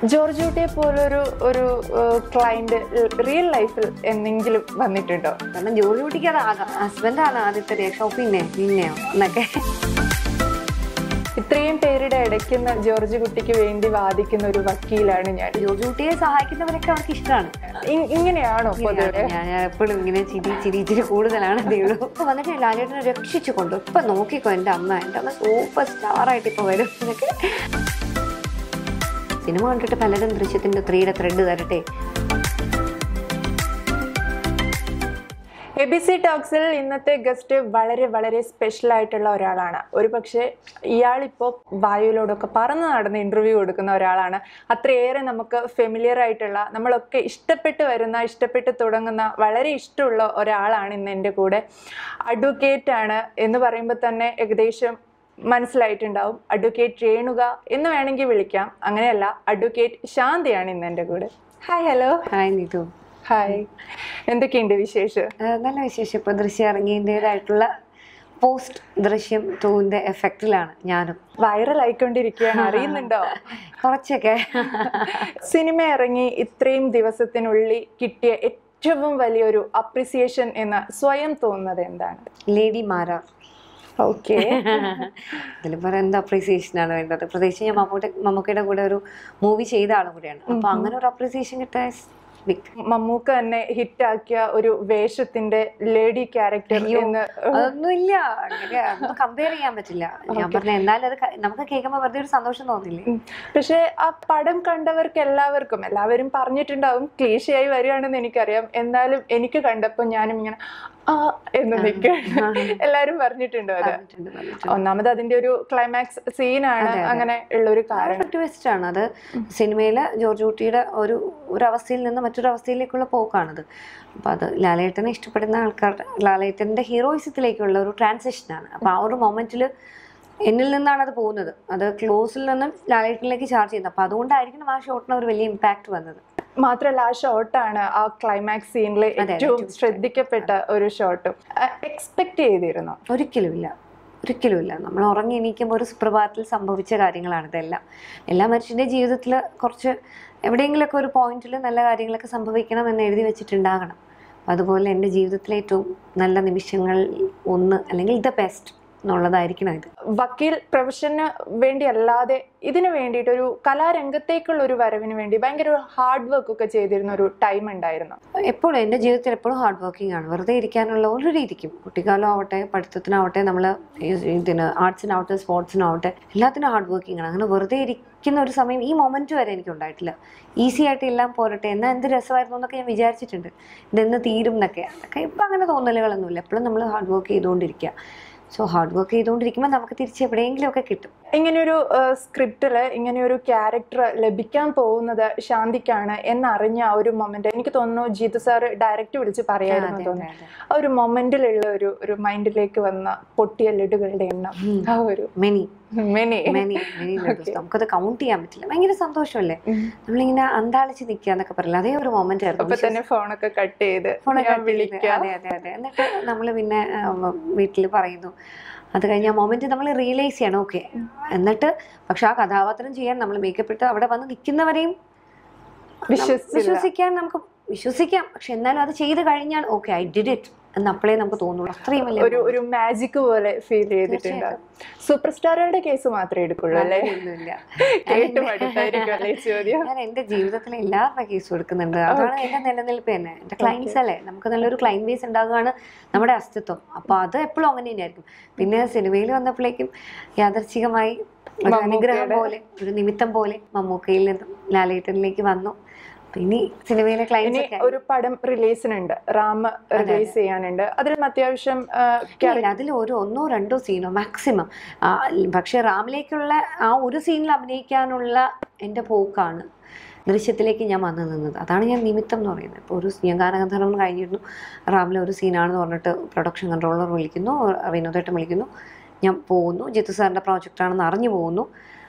George കുട്ടിയെ പോലൊരു ഒരു ക്ലയന്റ് റിയൽ ലൈഫിൽ എന്തെങ്കിലും വന്നിട്ടുണ്ടോ കാരണം ജോലി കുട്ടിക്ക് അതാകാം ഹസ്ബൻഡാണ് ആദ്യത്തെ റിയാക്ഷൻ പിന്നെ പിന്നെയോ എന്നൊക്കെ ഇത്രയും പേരുടെ ഇടയ്ക്കുന്ന ജോർജ് കുട്ടിക്ക് വേണ്ടി വാദിക്കുന്ന ഒരു വക്കീലാണ് ഞാൻ ജോലി കുട്ടിയെ സഹായിക്കുന്നവരൊക്കെ അവർക്ക് ഇഷ്ടമാണ് ഇ- ഇങ്ങനെയാണോ പൊതുവെ ഞാൻ എപ്പോഴും ഇങ്ങനെ ചിരി ചിരി ഇച്ചിരി കൂടുതലാണ് ദൈവം ഇപ്പൊ വന്നിട്ട് ലാലേട്ടനെ രക്ഷിച്ചു കൊണ്ടു ഇപ്പൊ നോക്കിക്കോ എന്റെ അമ്മ എന്റെ അമ്മ സൂപ്പർ സ്റ്റാർ ആയിട്ട് ഇപ്പൊ വരും എന്നൊക്കെ സിനിമ കണ്ടിട്ട് പലരും ദൃശ്യത്തിന്റെ ത്രീയുടെ ത്രെഡ് തരട്ടെ എ ബി സി ടോക്സിൽ ഇന്നത്തെ ഗസ്റ്റ് വളരെ വളരെ സ്പെഷ്യൽ ആയിട്ടുള്ള ഒരാളാണ് ഒരു പക്ഷേ ഇയാളിപ്പോൾ വായുവിലൂടെയൊക്കെ പറന്ന് നടന്ന് ഇൻ്റർവ്യൂ കൊടുക്കുന്ന ഒരാളാണ് അത്രയേറെ നമുക്ക് ഫെമിലിയർ ആയിട്ടുള്ള നമ്മളൊക്കെ ഇഷ്ടപ്പെട്ട് വരുന്ന ഇഷ്ടപ്പെട്ട് തുടങ്ങുന്ന വളരെ ഇഷ്ടമുള്ള ഒരാളാണ് ഇന്ന് എൻ്റെ കൂടെ അഡ്വക്കേറ്റ് ആണ് എന്ന് പറയുമ്പോൾ തന്നെ ഏകദേശം മനസ്സിലായിട്ടുണ്ടാവും അഡ്വക്കേറ്റ് രേണുക എന്ന് വേണമെങ്കിൽ വിളിക്കാം അങ്ങനെയല്ല അഡ്വക്കേറ്റ് ശാന്തിയാണ് ഇന്ന് എൻ്റെ കൂടെ hi hello hi Neethu hi എന്തൊക്കെയുണ്ട് വിശേഷം ആ, നല്ല വിശേഷം ഇപ്പൊ ദൃശ്യം ഇറങ്ങിയതിൻ്റെതായിട്ടുള്ള പോസ്റ്റ് ദൃശ്യം ടൂവിന്റെ എഫക്റ്റിലാണ് ഞാനും വൈറൽ ആയിക്കൊണ്ടിരിക്കുകയാണ് അറിയുന്നുണ്ടോ കുറച്ചൊക്കെ സിനിമ ഇറങ്ങി ഇത്രയും ദിവസത്തിനുള്ളിൽ കിട്ടിയ ഏറ്റവും വലിയൊരു അപ്രിസിയേഷൻ എന്ന് സ്വയം തോന്നുന്നത് എന്താണ് ലേഡി മാര ഓക്കെ ഇതിൽ പറയാൻ എന്താ അപ്രീസിയേഷൻ ആണ് വേണ്ടത് പ്രത്യേകിച്ച് ഞാൻ മമ്മൂട്ടി മമ്മൂക്കയുടെ കൂടെ ഒരു മൂവി ചെയ്ത ആളും കൂടെയാണ് അപ്പൊ അങ്ങനെ ഒരു അപ്രീസിയേഷൻ കിട്ടാൻ ബിഗ് മമ്മൂക്ക തന്നെ ഹിറ്റാക്കിയ ഒരു വേഷത്തിന്റെ ലേഡി ക്യാരക്ടർ എന്ന് അതൊന്നുമില്ല അങ്ങനെ അതൊന്നും കമ്പയർ ചെയ്യാൻ പറ്റില്ല ഞാൻ പറഞ്ഞ എന്നാലും അത് ക- നമുക്ക് കേൾക്കുമ്പോൾ വെറുതെ ഒരു സന്തോഷം തോന്നില്ലേ ഉം. പക്ഷെ ആ പടം കണ്ടവർക്ക് എല്ലാവർക്കും എല്ലാവരും പറഞ്ഞിട്ടുണ്ടാവും ക്ലീശയായി വരികയാണെന്ന് എനിക്കറിയാം എന്നാലും എനിക്ക് കണ്ടപ്പോൾ ഞാനും ഇങ്ങനെ ആ എന്ന് നിൽക്കുകയാണ് എല്ലാവരും പറഞ്ഞിട്ടുണ്ടോ അത് പറഞ്ഞിട്ടുണ്ട്, പറഞ്ഞിട്ടുണ്ട്. ഒന്നാമത് അതിന്റെ ഒരു ക്ലൈമാക്സ് സീനാണ് അങ്ങനെ ഉള്ള ഒരു കാരണം ട്വിസ്റ്റ് ആണ് അത് സിനിമയിലെ ജോർജ് കുട്ടിയുടെ ഒരു ഒരു അവസ്ഥയിൽ നിന്ന് മറ്റൊരു അവസ്ഥയിലേക്കുള്ള പോക്കാണത് അപ്പൊ അത് ലാലേട്ടനെ ഇഷ്ടപ്പെടുന്ന ആൾക്കാരുടെ ലാലേട്ടന്റെ ഹീറോയിസത്തിലേക്കുള്ള ഒരു ട്രാൻസിഷനാണ് അപ്പൊ ആ ഒരു മൊമെന്റിൽ എന്നിൽ നിന്നാണ് അത് പോകുന്നത് അത് ക്ലോസിൽ നിന്നും ലാലേട്ടനിലേക്ക് ചാർജ് ചെയ്യുന്നത് അപ്പൊ അതുകൊണ്ടായിരിക്കണം ആ ഷോട്ടിന് ഒരു വലിയ ഇമ്പാക്ട് വന്നത് മാത്രല്ല ആ ഷോട്ടാണ് ആ ക്ലൈമാക്സ് സീനിൽ ഏറ്റവും ശ്രദ്ധിക്കപ്പെട്ട ഒരു ഷോട്ടും എക്സ്പെക്ട് ചെയ്തിരുന്നു ഒരിക്കലുമില്ല ഒരിക്കലുമില്ല നമ്മൾ ഉറങ്ങി എണീക്കുമ്പോൾ ഒരു സുപ്രഭാതത്തിൽ സംഭവിച്ച കാര്യങ്ങളാണ് ഇതെല്ലാം എല്ലാ മനുഷ്യൻ്റെ ജീവിതത്തിൽ കുറച്ച് എവിടെയെങ്കിലുമൊക്കെ ഒരു പോയിന്റിൽ നല്ല കാര്യങ്ങളൊക്കെ സംഭവിക്കണം എന്ന് എഴുതി വെച്ചിട്ടുണ്ടാകണം അതുപോലെ എൻ്റെ ജീവിതത്തിലെ ഏറ്റവും നല്ല നിമിഷങ്ങൾ ഒന്ന് അല്ലെങ്കിൽ ദ ബെസ്റ്റ് എന്നുള്ളതായിരിക്കണം ഇത് വക്കീൽ പ്രൊഫഷന് വേണ്ടി അല്ലാതെ ഇതിനു വേണ്ടിയിട്ട് ഒരു കലാരംഗത്തേക്കുള്ള ഒരു വരവിന് വേണ്ടി ഭയങ്കര ഒരു ഹാർഡ് വർക്ക് ഒക്കെ ചെയ്തിരുന്ന ഒരു ടൈം ഉണ്ടായിരുന്നു എപ്പോഴും എൻ്റെ ജീവിതത്തിൽ എപ്പോഴും ഹാർഡ് വർക്കിംഗ് ആണ് വെറുതെ ഇരിക്കാനുള്ള ഒരു രീതിക്കും കുട്ടിക്കാലം ആവട്ടെ പഠിത്തത്തിനാവട്ടെ നമ്മൾ ഇതിന് ആർട്സിനാവട്ടെ സ്പോർട്സിനാവട്ടെ എല്ലാത്തിനും ഹാർഡ് വർക്കിംഗ് ആണ് അങ്ങനെ വെറുതെ ഇരിക്കുന്ന ഒരു സമയം ഈ മൊമെന്റ് വരെ എനിക്ക് ഉണ്ടായിട്ടില്ല ഈസി ആയിട്ട് എല്ലാം പോരട്ടെ എന്നാൽ എന്ത് രസമായിരുന്നു എന്നൊക്കെ ഞാൻ വിചാരിച്ചിട്ടുണ്ട് ഇതെന്ന് തീരും എന്നൊക്കെ അതൊക്കെ ഇപ്പം അങ്ങനെ തോന്നലുകളൊന്നുമില്ല എപ്പോഴും നമ്മൾ ഹാർഡ് വർക്ക് ചെയ്തുകൊണ്ടിരിക്കുക സോ ഹാർഡ് വർക്ക് ചെയ്തുകൊണ്ടിരിക്കുമ്പോൾ നമുക്ക് തിരിച്ച് എവിടെയെങ്കിലുമൊക്കെ കിട്ടും ഇങ്ങനെയൊരു സ്ക്രിപ്റ്റിൽ ഇങ്ങനെയൊരു ക്യാരക്ടർ ലഭിക്കാൻ പോകുന്നത് ശാന്തിക്കാണ് എന്നറിഞ്ഞ ആ ഒരു മൊമെന്റ് എനിക്ക് തോന്നുന്നു ജീതു സാർ ഡയറക്റ്റ് വിളിച്ച് പറയായിരുന്നു അതെ, തോന്നുന്നു അതെ, ആ ഒരു മൊമെന്റിലുള്ള ഒരു ഒരു മൈൻഡിലേക്ക് വന്ന പൊട്ടിയ ലഡുകളുടെ എണ്ണം ആ ഒരു മെനി മെനി മെനി മെനി നമുക്കത് കൗണ്ട് ചെയ്യാൻ പറ്റില്ല ഭയങ്കര സന്തോഷമല്ലേ നമ്മളിങ്ങനെ അന്താളിച്ച് നിൽക്കുക എന്നൊക്കെ പറയില്ല അതേ ഒരു മൊമെന്റ് അപ്പൊ ആയിരുന്നു തന്നെ ഫോണൊക്കെ കട്ട് ചെയ്ത് ഫോണൊക്കെ ഞാൻ വിളിക്കാം അതെ അതെ അതെ എന്നിട്ട് നമ്മൾ പിന്നെ വീട്ടിൽ പറയുന്നു അത് കഴിഞ്ഞ് ആ മൊമെന്റ് നമ്മൾ റിയലൈസ് ചെയ്യണം ഓക്കെ എന്നിട്ട് പക്ഷെ ആ കഥാപാത്രം ചെയ്യാൻ നമ്മൾ മേക്കപ്പ് ഇട്ട് അവിടെ വന്ന് നിൽക്കുന്നവരെയും വിശ്വസിച്ചില്ല. വിശ്വസിക്കാൻ നമുക്ക് വിശ്വസിക്കാം പക്ഷെ എന്നാലും അത് ചെയ്ത് കഴിഞ്ഞാൽ ഓക്കെ ഐ ഡിഡ് ഇറ്റ് എന്ന് അപ്പോഴേ നമുക്ക് തോന്നുള്ളൂ അത്രയും വലിയ ഒരു ഒരു മാജിക് പോലെ ഫീൽ ചെയ്തിട്ടുണ്ട് സൂപ്പർ സ്റ്റാറുകളുടെ കേസ് മാത്രമേ എടുക്കുള്ളൂ അല്ലേ ഒന്നുമില്ല. കേട്ട് മടുത്തായിരിക്കും അല്ലേ ഈ ചോദ്യം ഞാൻ എന്റെ ജീവിതത്തിൽ എല്ലാവരുടെ കേസ് കൊടുക്കുന്നുണ്ട് അതാണ് എന്റെ നിലനിൽപ്പ് തന്നെ എന്റെ ക്ലയൻസ് അല്ലേ നമുക്ക് നല്ലൊരു ക്ലൈന്റ് ബേസ് ഉണ്ടാകുകയാണ് നമ്മുടെ അസ്തിത്വം അപ്പൊ അത് എപ്പോഴും അങ്ങനെ തന്നെയായിരിക്കും പിന്നെ സിനിമയിൽ വന്നപ്പോഴേക്കും യാദർച്ഛികമായി ഒരു അനുഗ്രഹം പോലെ ഒരു നിമിത്തം പോലെ മമ്മൂക്കയിൽ നിന്നും ലാലേട്ടനിലേക്ക് വന്നു അപ്പൊ ഇനി സിനിമയിലെ ക്ലൈൻസ് ഇനി ഒക്കെ ഒരു പടം റിലീസിനുണ്ട് റാം റിലീസ് ചെയ്യാനുണ്ട് അതിലും അത്യാവശ്യം ആ, ഇല്ല അതിൽ ഒരു ഒന്നോ രണ്ടോ സീനോ മാക്സിമം പക്ഷെ റാമിലേക്കുള്ള ആ ഒരു സീനിൽ അഭിനയിക്കാനുള്ള എൻ്റെ പോക്കാണ് ദൃശ്യത്തിലേക്ക് ഞാൻ വന്നു നിന്നത് അതാണ് ഞാൻ നിമിത്തം എന്ന് പറയുന്നത് ഇപ്പോൾ ഒരു ഞാൻ ഗാനഗന്ധർവം കഴിഞ്ഞിരുന്നു റാമിലെ ഒരു സീനാണെന്ന് പറഞ്ഞിട്ട് പ്രൊഡക്ഷൻ കൺട്രോളർ വിളിക്കുന്നു വിനോദേട്ടൻ വിളിക്കുന്നു ഞാൻ പോകുന്നു ജിത്തു സാറിൻ്റെ പ്രോജക്റ്റാണെന്ന് അറിഞ്ഞു പോകുന്നു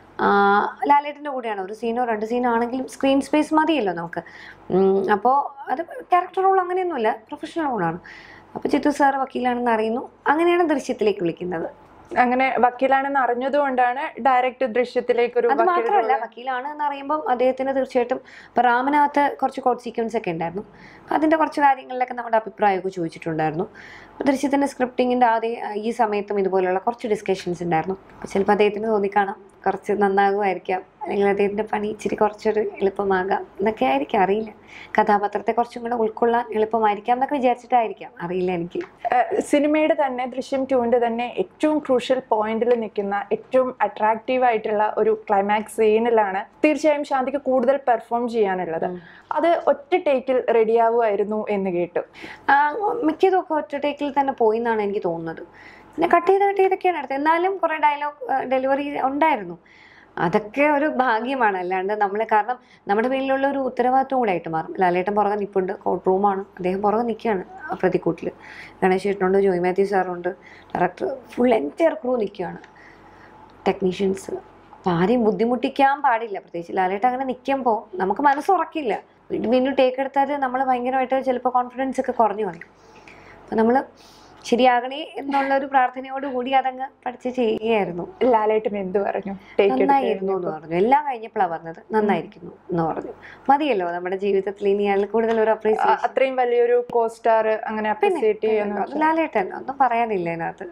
ലാലേട്ടൻ്റെ കൂടെയാണ് ഒരു സീനോ രണ്ട് സീനോ ആണെങ്കിലും സ്ക്രീൻ സ്പേസ് മതിയല്ലോ നമുക്ക് അപ്പോൾ അത് ക്യാരക്ടർ റോൾ അങ്ങനെയൊന്നുമില്ല പ്രൊഫഷണൽ റോളാണ് അപ്പോൾ ചിത്തു സാർ വക്കീലാണെന്ന് അറിയുന്നു അങ്ങനെയാണ് ദൃശ്യത്തിലേക്ക് വിളിക്കുന്നത് അങ്ങനെ വക്കീലാണെന്ന് അറിഞ്ഞതുകൊണ്ടാണ് ഡയറക്റ്റ് ദൃശ്യത്തിലേക്ക് ഒരു അത് വക്കീൽ മാത്രമല്ല role- വക്കീലാണ് എന്ന് അറിയുമ്പോൾ അദ്ദേഹത്തിന് തീർച്ചയായിട്ടും ഇപ്പൊ റാമിനകത്ത് കുറച്ച് കോഡ് സീക്വൻസ് ഒക്കെ ഉണ്ടായിരുന്നു അതിന്റെ കുറച്ച് കാര്യങ്ങളിലൊക്കെ നമ്മുടെ അഭിപ്രായമൊക്കെ ചോദിച്ചിട്ടുണ്ടായിരുന്നു അപ്പൊ ദൃശ്യത്തിന്റെ സ്ക്രിപ്റ്റിങ്ങിന്റെ ആദ്യ ഈ സമയത്തും ഇതുപോലുള്ള കുറച്ച് ഡിസ്കഷൻസ് ഉണ്ടായിരുന്നു അപ്പൊ ചിലപ്പോൾ അദ്ദേഹത്തിന് തോന്നിക്കാണാം കുറച്ച് നന്നാകുമായിരിക്കാം അല്ലെങ്കിൽ അദ്ദേഹത്തിന്റെ പണി ഇച്ചിരി കുറച്ചൊരു എളുപ്പമാകാം എന്നൊക്കെ ആയിരിക്കാം അറിയില്ല കഥാപാത്രത്തെ കുറച്ചും കൂടെ ഉൾക്കൊള്ളാൻ എളുപ്പമായിരിക്കാം എന്നൊക്കെ വിചാരിച്ചിട്ടായിരിക്കാം അറിയില്ല എനിക്ക് ഏഹ് സിനിമയുടെ തന്നെ ദൃശ്യം ടുവിന്റെ തന്നെ ഏറ്റവും ക്രൂഷ്യൽ പോയിന്റിൽ നിൽക്കുന്ന ഏറ്റവും അട്രാക്റ്റീവ് ആയിട്ടുള്ള ഒരു ക്ലൈമാക്സ് സീനിലാണ് തീർച്ചയായും ശാന്തിക്ക് കൂടുതൽ പെർഫോം ചെയ്യാനുള്ളത് അത് ഒറ്റ ടേക്കിൽ റെഡിയാവുമായിരുന്നു എന്ന് കേട്ടു ആ, മിക്കതും ഒക്കെ ഒറ്റ ടേക്കിൽ തന്നെ പോയി എന്നാണ് എനിക്ക് തോന്നുന്നത് പിന്നെ കട്ട് ചെയ്ത് കട്ട് ചെയ്തൊക്കെയാണ് എടുത്തത് എന്നാലും കുറേ ഡയലോഗ് ഡെലിവറി ഉണ്ടായിരുന്നു അതൊക്കെ ഒരു ഭാഗ്യമാണ് അല്ലാണ്ട് നമ്മൾ കാരണം നമ്മുടെ പേരിലുള്ള ഒരു ഉത്തരവാദിത്വം കൂടെ ആയിട്ട് മാറും ലാലേട്ടൻ പുറകെ നിൽപ്പുണ്ട് കോർട്ട് റൂമാണ് അദ്ദേഹം പുറകെ നിൽക്കുകയാണ് ആ പ്രതിക്കൂട്ടിൽ ഗണേഷ് ചേട്ടനുണ്ട് ജോയ് മാത്യു സാറുണ്ട് ഡയറക്ടർ ഫുൾ എൻറ്റയർ ക്രൂ നിൽക്കുകയാണ് ടെക്നീഷ്യൻസ് അപ്പം ആരെയും ബുദ്ധിമുട്ടിക്കാൻ പാടില്ല പ്രത്യേകിച്ച് ലാലേട്ടൻ അങ്ങനെ നിൽക്കുമ്പോൾ നമുക്ക് മനസ്സുറക്കില്ല വീണ്ടും വീണ്ടും ടേക്ക് എടുത്താൽ നമ്മൾ ഭയങ്കരമായിട്ട് ചിലപ്പോൾ കോൺഫിഡൻസ് ഒക്കെ കുറഞ്ഞു കളയും അപ്പം നമ്മൾ ശരിയാകണേ എന്നുള്ള ഒരു പ്രാർത്ഥനയോട് കൂടി അതങ്ങ് പഠിച്ച് ചെയ്യുകയായിരുന്നു ലാലേട്ടൻ എന്ത് പറഞ്ഞു ടേക്ക് നന്നായിരുന്നു എന്ന് പറഞ്ഞു എല്ലാം കഴിഞ്ഞപ്പോഴാണ് പറഞ്ഞത് നന്നായിരിക്കുന്നു എന്ന് പറഞ്ഞു മതിയല്ലോ നമ്മുടെ ജീവിതത്തിൽ ഇനി അതിൽ കൂടുതൽ ഒരു അപ്രീസിയേഷൻ അത്രയും വലിയൊരു കോസ്റ്റാർ അങ്ങനെ അപ്രിസിയേറ്റ് ചെയ്യുന്ന ലാലേട്ടൻ ഒന്നും പറയാനില്ല അതിനകത്ത്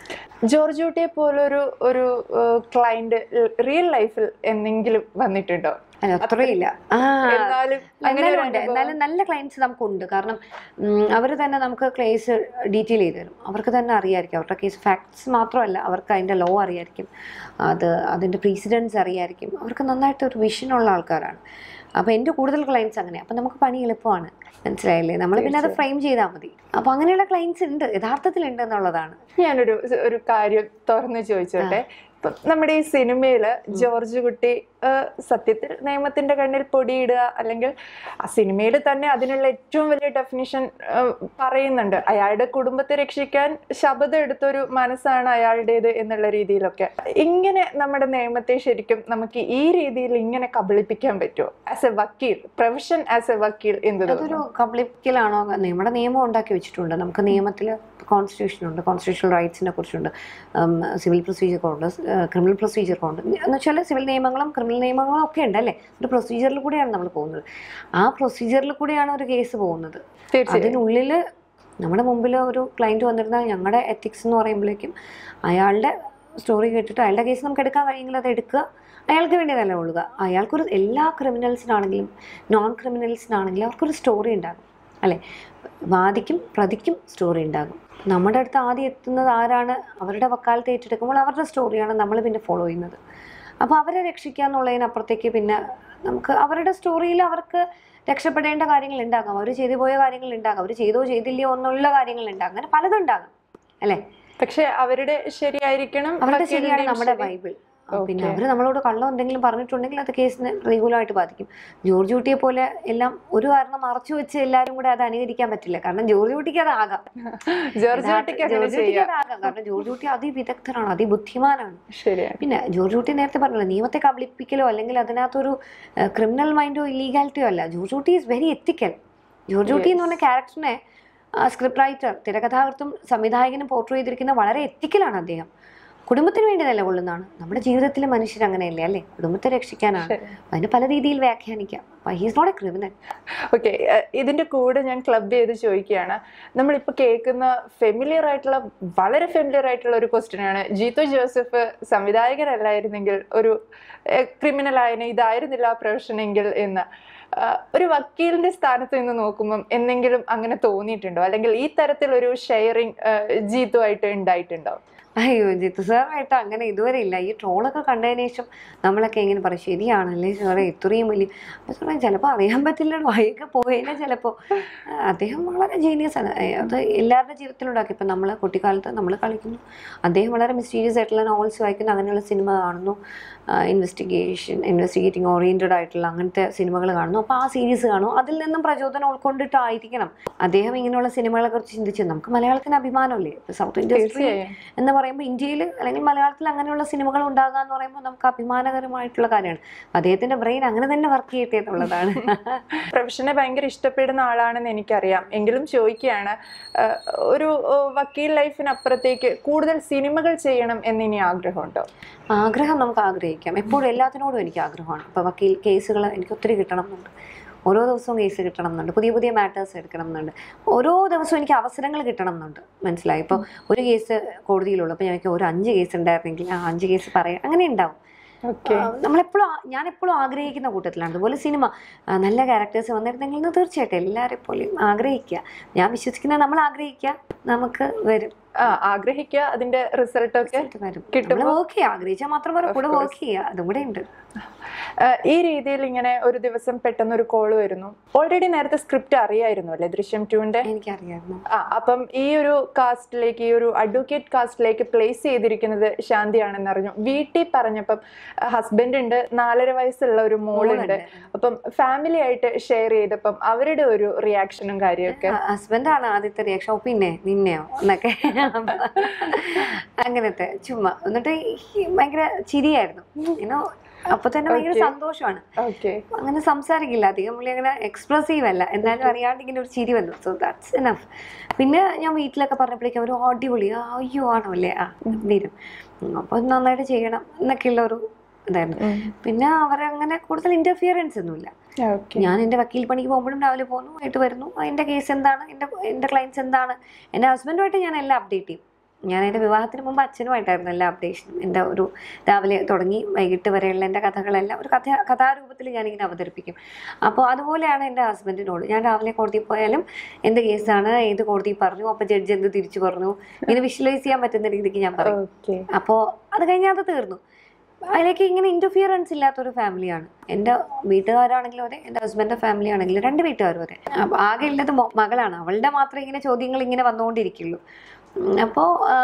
ജോർജ് കുട്ടിയെ പോലൊരു ഒരു ക്ലൈന്റ് റിയൽ ലൈഫിൽ എന്തെങ്കിലും വന്നിട്ടുണ്ടോ അല്ല അത്രയില്ല ആ എന്നാലും അങ്ങനെ ഒരു എന്നാലും ഉണ്ട് അനുഭവം- എന്നാലും നല്ല ക്ലയൻസ് നമുക്കുണ്ട് കാരണം അവർ തന്നെ നമുക്ക് കേസ് ഡീറ്റെയിൽ ചെയ്ത് തരും അവർക്ക് തന്നെ അറിയായിരിക്കും അവരുടെ കേസ് ഫാക്ട്സ് മാത്രമല്ല അവർക്ക് അതിൻ്റെ ലോ അറിയായിരിക്കും അത് അതിൻ്റെ പ്രീസിഡൻസ് അറിയായിരിക്കും അവർക്ക് നന്നായിട്ട് ഒരു വിഷൻ ഉള്ള ആൾക്കാരാണ് അപ്പോൾ എൻ്റെ കൂടുതൽ ക്ലയൻസ് അങ്ങനെ അപ്പം നമുക്ക് പണി എളുപ്പമാണ് മനസ്സിലായില്ലേ നമ്മൾ പിന്നെ അത് ഫ്രെയിം ചെയ്താൽ മതി അപ്പോൾ അങ്ങനെയുള്ള ക്ലയൻസ് ഉണ്ട് യഥാർത്ഥത്തിൽ ഉണ്ട് എന്നുള്ളതാണ് ഞാനൊരു ഒരു കാര്യം തുറന്ന് ചോദിച്ചോട്ടെ ഇപ്പം നമ്മുടെ ഈ സിനിമയില് ജോർജ് കുട്ടി ആ, സത്യത്തിൽ നിയമത്തിന്റെ കണ്ണിൽ പൊടിയിടുക അല്ലെങ്കിൽ ആ സിനിമയിൽ തന്നെ അതിനുള്ള ഏറ്റവും വലിയ ഡെഫിനിഷൻ പറയുന്നുണ്ട് അയാളുടെ കുടുംബത്തെ രക്ഷിക്കാൻ ശബദം എടുത്തൊരു മനസ്സാണ് അയാളുടേത് എന്നുള്ള രീതിയിലൊക്കെ ഇങ്ങനെ നമ്മുടെ നിയമത്തെ ശരിക്കും നമുക്ക് ഈ രീതിയിൽ ഇങ്ങനെ കബളിപ്പിക്കാൻ പറ്റുമോ ആസ് എ വക്കീൽ പ്രൊഫഷൻ ആസ് എ വക്കീൽ എന്ത് അതൊരു തോന്നുന്നു കബ്ലിക്കലാണോ നമ്മുടെ നിയമം ഉണ്ടാക്കി വെച്ചിട്ടുണ്ട് നമുക്ക് നിയമത്തിൽ കോൺസ്റ്റിറ്റ്യൂഷൻ ഉണ്ട് കോൺസ്റ്റിറ്റ്യൂഷണൽ റൈറ്റ്സിനെ കുറിച്ചുണ്ട് civil procedure code criminal procedure code എന്ന് വെച്ചാൽ സിവിൽ നിയമങ്ങളും ക്രിമിനൽ നിയമങ്ങളും ഒക്കെ ഉണ്ട് അല്ലേ ഒരു പ്രൊസീജിയറിൽ കൂടിയാണ് നമ്മൾ പോകുന്നത് ആ പ്രൊസീജിയറിൽ കൂടിയാണ് ഒരു കേസ് പോകുന്നത് തീർച്ചയായും അതിനുള്ളിൽ നമ്മുടെ മുമ്പിൽ ഒരു ക്ലയൻറ്റ് വന്നിരുന്നാൽ ഞങ്ങളുടെ എത്തിക്സ് എന്ന് പറയുമ്പോഴേക്കും അയാളുടെ സ്റ്റോറി കേട്ടിട്ട് അയാളുടെ കേസ് നമുക്ക് എടുക്കാൻ കഴിയുമെങ്കിൽ അത് എടുക്കുക അയാൾക്ക് വേണ്ടി നിലകൊള്ളുക അയാൾക്കൊരു എല്ലാ ക്രിമിനൽസിനാണെങ്കിലും നോൺ ക്രിമിനൽസിനാണെങ്കിലും അവർക്കൊരു സ്റ്റോറി ഉണ്ടാകും അല്ലേ വാദിക്കും പ്രതിക്കും സ്റ്റോറി ഉണ്ടാകും നമ്മുടെ അടുത്ത് ആദ്യം എത്തുന്നത് ആരാണ് അവരുടെ വക്കാലത്ത് ഏറ്റെടുക്കുമ്പോൾ അവരുടെ സ്റ്റോറിയാണ് നമ്മൾ പിന്നെ ഫോളോ ചെയ്യുന്നത് അപ്പോൾ അവരെ രക്ഷിക്കുക എന്നുള്ളതിനപ്പുറത്തേക്ക് പിന്നെ നമുക്ക് അവരുടെ സ്റ്റോറിയിൽ അവർക്ക് രക്ഷപ്പെടേണ്ട കാര്യങ്ങൾ ഉണ്ടാകാം അവർ ചെയ്തു പോയ കാര്യങ്ങൾ ഉണ്ടാകാം അവർ ചെയ്തോ ചെയ്തില്ലയോ എന്നുള്ള കാര്യങ്ങൾ ഉണ്ടാകും അങ്ങനെ പലതും ഉണ്ടാകും അല്ലേ പക്ഷെ അവരുടെ ശരിയായിരിക്കണം അവരുടെ വക്കീലിന്റെയും ശരിയാണ് നമ്മുടെ ശരി. ബൈബിൾ പിന്നെ Okay. അവർ നമ്മളോട് കള്ളം എന്തെങ്കിലും പറഞ്ഞിട്ടുണ്ടെങ്കിൽ അത് കേസിനെ പ്രതികൂലമായിട്ട് ബാധിക്കും ജോർജ് കുട്ടിയെ പോലെ എല്ലാം ഒരു കാരണം മറച്ചു വെച്ച് എല്ലാവരും കൂടെ അത് അനുകരിക്കാൻ പറ്റില്ല കാരണം ജോർജ് കുട്ടിക്ക് അത് ആകാം ജോർജ് കുട്ടിക്ക് അങ്ങനെ ജോർജ് കുട്ടിക്ക് ചെയ്യാം അത് ആകാം കാരണം ജോർജ് കുട്ടി അതിവിദഗ്ധനാണ് അതിബുദ്ധിമാനാണ് ശരിയാണ് പിന്നെ ജോർജ് കുട്ടി നേരത്തെ പറഞ്ഞല്ലോ നിയമത്തെ കബളിപ്പിക്കലോ അല്ലെങ്കിൽ അതിനകത്തൊരു ക്രിമിനൽ മൈൻഡോ ഇല്ലീഗാലിറ്റിയോ അല്ല ജോർജ് കുട്ടി ഈസ് വെരി എത്തിക്കൽ ജോർജ് കുട്ടി എന്ന് പറഞ്ഞ ക്യാരക്ടറിനെ സ്ക്രിപ്റ്റ് റൈറ്റർ തിരക്കഥാകൃത്തും സംവിധായകനും പോർട്രോ ചെയ്തിരിക്കുന്ന വളരെ എത്തിക്കലാണ് അദ്ദേഹം കുടുംബത്തിന് വേണ്ടി നിലകൊള്ളുന്നതാണ് നമ്മുടെ ജീവിതത്തിലെ മനുഷ്യർ അങ്ങനെയല്ലേ അല്ലേ കുടുംബത്തെ രക്ഷിക്കാനാണ് ശരി. അതിന് പല രീതിയിൽ വ്യാഖ്യാനിക്കാം he's not a criminal okay ഇതിന്റെ കൂടെ ഞാൻ ക്ലബ് ചെയ്ത് ചോദിക്കുകയാണ് നമ്മളിപ്പോൾ കേൾക്കുന്ന ഫെമിലിയർ ആയിട്ടുള്ള വളരെ ഫെമിലിയർ ആയിട്ടുള്ള ഒരു ക്വസ്റ്റ്യൻ ആണ് ജീത്തു ജോസഫ് സംവിധായകനല്ലായിരുന്നെങ്കിൽ ഒരു ക്രിമിനൽ ആയനെ ഇതായിരുന്നില്ല ആ പ്രൊഫഷൻ എങ്കിൽ എന്ന് ആ, ഒരു വക്കീലിന്റെ സ്ഥാനത്ത് നിന്ന് നോക്കുമ്പം എന്തെങ്കിലും അങ്ങനെ തോന്നിയിട്ടുണ്ടോ അല്ലെങ്കിൽ ഈ തരത്തിലൊരു ഷെയറിങ് ജീത്തുമായിട്ട് ഉണ്ടായിട്ടുണ്ടോ അയ്യോ ജിത്തു സാറായിട്ട് അങ്ങനെ ഇതുവരെ ഇല്ല ഈ ട്രോളൊക്കെ കണ്ടതിന് ശേഷം നമ്മളൊക്കെ ഇങ്ങനെ പറയും ശരിയാണല്ലേ സാറേ ഇത്രയും വലിയ അപ്പോൾ സാറേ ചിലപ്പോൾ അറിയാൻ പറ്റില്ല വഴിയൊക്കെ പോയേനെ ചിലപ്പോൾ അദ്ദേഹം വളരെ ജീനിയസ് ആണ് ഏ, അത് എല്ലാവരുടെ ജീവിതത്തിലും ഉണ്ടാക്കി ഇപ്പം നമ്മൾ കുട്ടിക്കാലത്ത് നമ്മൾ കളിക്കുന്നു അദ്ദേഹം വളരെ മിസ്റ്റീരിയസ് ആയിട്ടുള്ള നോവൽസ് വായിക്കുന്നു അങ്ങനെയുള്ള സിനിമ കാണുന്നു ഇൻവെസ്റ്റിഗേഷൻ ഇൻവെസ്റ്റിഗേറ്റിംഗ് ഓറിയൻറ്റഡ് ആയിട്ടുള്ള അങ്ങനത്തെ സിനിമകൾ കാണുന്നു അപ്പോൾ ആ സീരീസ് കാണും അതിൽ നിന്നും പ്രചോദനം ഉൾക്കൊണ്ടിട്ടായിരിക്കണം അദ്ദേഹം ഇങ്ങനെയുള്ള സിനിമകളെ കുറിച്ച് ചിന്തിച്ചത് നമുക്ക് മലയാളത്തിന് അഭിമാനമല്ലേ ഇപ്പം സൗത്ത് ഇൻഡസ്ട്രി തീർച്ചയായും എന്ന് പറയുമ്പോൾ ഇന്ത്യയിൽ അല്ലെങ്കിൽ മലയാളത്തിൽ അങ്ങനെയുള്ള സിനിമകൾ ഉണ്ടാകുക എന്ന് പറയുമ്പോൾ നമുക്ക് അഭിമാനകരമായിട്ടുള്ള കാര്യമാണ് അദ്ദേഹത്തിന്റെ ബ്രെയിൻ അങ്ങനെ തന്നെ വർക്ക് ചെയ്യട്ടെ എന്നുള്ളതാണ് പ്രൊഫഷനെ ഭയങ്കര ഇഷ്ടപ്പെടുന്ന ആളാണെന്ന് എനിക്കറിയാം എങ്കിലും ചോദിക്കുകയാണ് ആഹ് ഒരു ആഹ് വക്കീൽ ലൈഫിനപ്പുറത്തേക്ക് കൂടുതൽ സിനിമകൾ ചെയ്യണം എന്നിനി ആഗ്രഹമുണ്ടോ ആഗ്രഹം നമുക്ക് ആഗ്രഹിക്കാം എപ്പോഴും എല്ലാത്തിനോടും എനിക്ക് ആഗ്രഹമാണ് ഇപ്പോൾ വക്കീൽ കേസുകൾ എനിക്ക് ഒത്തിരി കിട്ടണം എന്നുണ്ട് ഓരോ ദിവസവും കേസ് കിട്ടണം എന്നുണ്ട് പുതിയ പുതിയ മാറ്റേഴ്സ് എടുക്കണം എന്നുണ്ട് ഓരോ ദിവസവും എനിക്ക് അവസരങ്ങൾ കിട്ടണം എന്നുണ്ട് മനസ്സിലായി ഇപ്പോൾ ഒരു കേസ് കോടതിയിലുള്ളൂ അപ്പോൾ ഞങ്ങൾക്ക് ഒരു അഞ്ച് കേസ് ഉണ്ടായിരുന്നെങ്കിൽ ആ അഞ്ച് കേസ് പറയാം അങ്ങനെ ഉണ്ടാവും ഓക്കെ ആ, നമ്മളെപ്പോഴും ആ- ഞാൻ എപ്പോഴും ആഗ്രഹിക്കുന്ന കൂട്ടത്തിലാണ് അതുപോലെ സിനിമ ആ, നല്ല ക്യാരക്ടേഴ്സ് വന്നിരുന്നെങ്കിൽ എന്ന് തീർച്ചയായിട്ടും എല്ലാവരെ പോലെയും ആഗ്രഹിക്കുക ഞാൻ വിശ്വസിക്കുന്നത് നമ്മൾ ആഗ്രഹിക്കുക നമുക്ക് വരും ആ ആഗ്രഹിക്കുക അതിന്റെ റിസൾട്ടൊക്കെ റിസൾട്ട് വരും കിട്ടുമ്പോ- നമ്മൾ വർക്ക് ചെയ്യുക ആഗ്രഹിച്ചാൽ മാത്രം പോരാ Of കൂടെ course. വർക്ക് ചെയ്യുക അതും കൂടെ ഉണ്ട് ഈ രീതിയിൽ ഇങ്ങനെ ഒരു ദിവസം പെട്ടെന്ന് ഒരു കോൾ വരുന്നു ഓൾറെഡി നേരത്തെ സ്ക്രിപ്റ്റ് അറിയായിരുന്നു അല്ലേ ദൃശ്യം ടുവിന്റെ എനിക്കറിയായിരുന്നു ആ അപ്പം ഈ ഒരു കാസ്റ്റിലേക്ക് ഈ ഒരു അഡ്വക്കേറ്റ് കാസ്റ്റിലേക്ക് പ്ലേസ് ചെയ്തിരിക്കുന്നത് ശാന്തിയാണെന്ന് അറിഞ്ഞു വീട്ടിൽ പറഞ്ഞപ്പം ഹസ്ബൻഡ് ഉണ്ട് നാലര വയസ്സുള്ള ഒരു മോളുണ്ട് അപ്പം ഫാമിലി ആയിട്ട് ഷെയർ ചെയ്തപ്പം അവരുടെ ഒരു റിയാക്ഷനും കാര്യമൊക്കെ ഹസ്ബൻഡാണ് ആദ്യത്തെ റിയാക്ഷൻ ഓ പിന്നെ നിന്നെയോ എന്നൊക്കെ അങ്ങനത്തെ ചുമ്മാ എന്നിട്ട് ഈ ഭയങ്കര ചിരിയായിരുന്നു ഇനോ അപ്പൊ തന്നെ ഭയങ്കര Okay. സന്തോഷമാണ് ഓക്കെ അങ്ങനെ സംസാരിക്കില്ല അധികം പുള്ളി അങ്ങനെ എക്സ്പ്രസീവ് അല്ല എന്നാലും അറിയാണ്ട് ഇങ്ങനെ ഒരു ചിരി വന്നു സോ ദാറ്റ്സ് എനഫ് പിന്നെ ഞാൻ വീട്ടിലൊക്കെ പറഞ്ഞപ്പോഴേക്കും അവർ അടിപൊളി ആ അയ്യോ ആണോ അല്ലേ ആ വരും അപ്പൊ നന്നായിട്ട് ചെയ്യണം എന്നൊക്കെയുള്ള ഒരു ഇതായിരുന്നു പിന്നെ അവരങ്ങനെ കൂടുതൽ ഇന്റർഫിയറൻസ് ഒന്നുമില്ല ഓക്കെ ഞാൻ എൻ്റെ വക്കീൽ പണിക്ക് പോകുമ്പോഴും രാവിലെ പോകുന്നു വൈകിട്ട് വരുന്നു എൻ്റെ കേസ് എന്താണ് എൻ്റെ എൻ്റെ ക്ലയൻസ് എന്താണ് എൻ്റെ ഹസ്ബൻഡുമായിട്ട് ഞാൻ എല്ലാം അപ്ഡേറ്റ് ചെയ്യും ഞാൻ എൻ്റെ വിവാഹത്തിന് മുമ്പ് അച്ഛനുമായിട്ടായിരുന്നു എല്ലാ അപ്ഡേഷനും എൻ്റെ ഒരു രാവിലെ തുടങ്ങി വൈകിട്ട് വരെയുള്ള എൻ്റെ കഥകളെല്ലാം ഒരു കഥ കഥാരൂപത്തിൽ ഞാനിങ്ങനെ അവതരിപ്പിക്കും അപ്പോൾ അതുപോലെയാണ് എൻ്റെ ഹസ്ബൻഡിനോട് ഞാൻ രാവിലെ കോടതിയിൽ പോയാലും എന്ത് കേസാണ് ഏത് കോടതി പറഞ്ഞു അപ്പോൾ ജഡ്ജ് എന്ത് തിരിച്ചു പറഞ്ഞു ഇങ്ങനെ വിഷ്വലൈസ് ചെയ്യാൻ പറ്റുന്ന രീതിക്ക് ഞാൻ പറയും ഓക്കെ അപ്പോൾ അത് കഴിഞ്ഞാൽ അത് തീർന്നു അതിലേക്ക് ഇങ്ങനെ ഇന്റർഫിയറൻസ് ഇല്ലാത്തൊരു ഫാമിലിയാണ് എൻ്റെ വീട്ടുകാരാണെങ്കിലും അതെ എൻ്റെ ഹസ്ബൻഡിൻ്റെ ഫാമിലി ആണെങ്കിലും രണ്ട് വീട്ടുകാരും അതെ അപ്പൊ ആകെ ഉള്ളത് മോ- മകളാണ് അവളുടെ മാത്രമേ ഇങ്ങനെ ചോദ്യങ്ങൾ ഇങ്ങനെ വന്നുകൊണ്ടിരിക്കുള്ളൂ അപ്പോൾ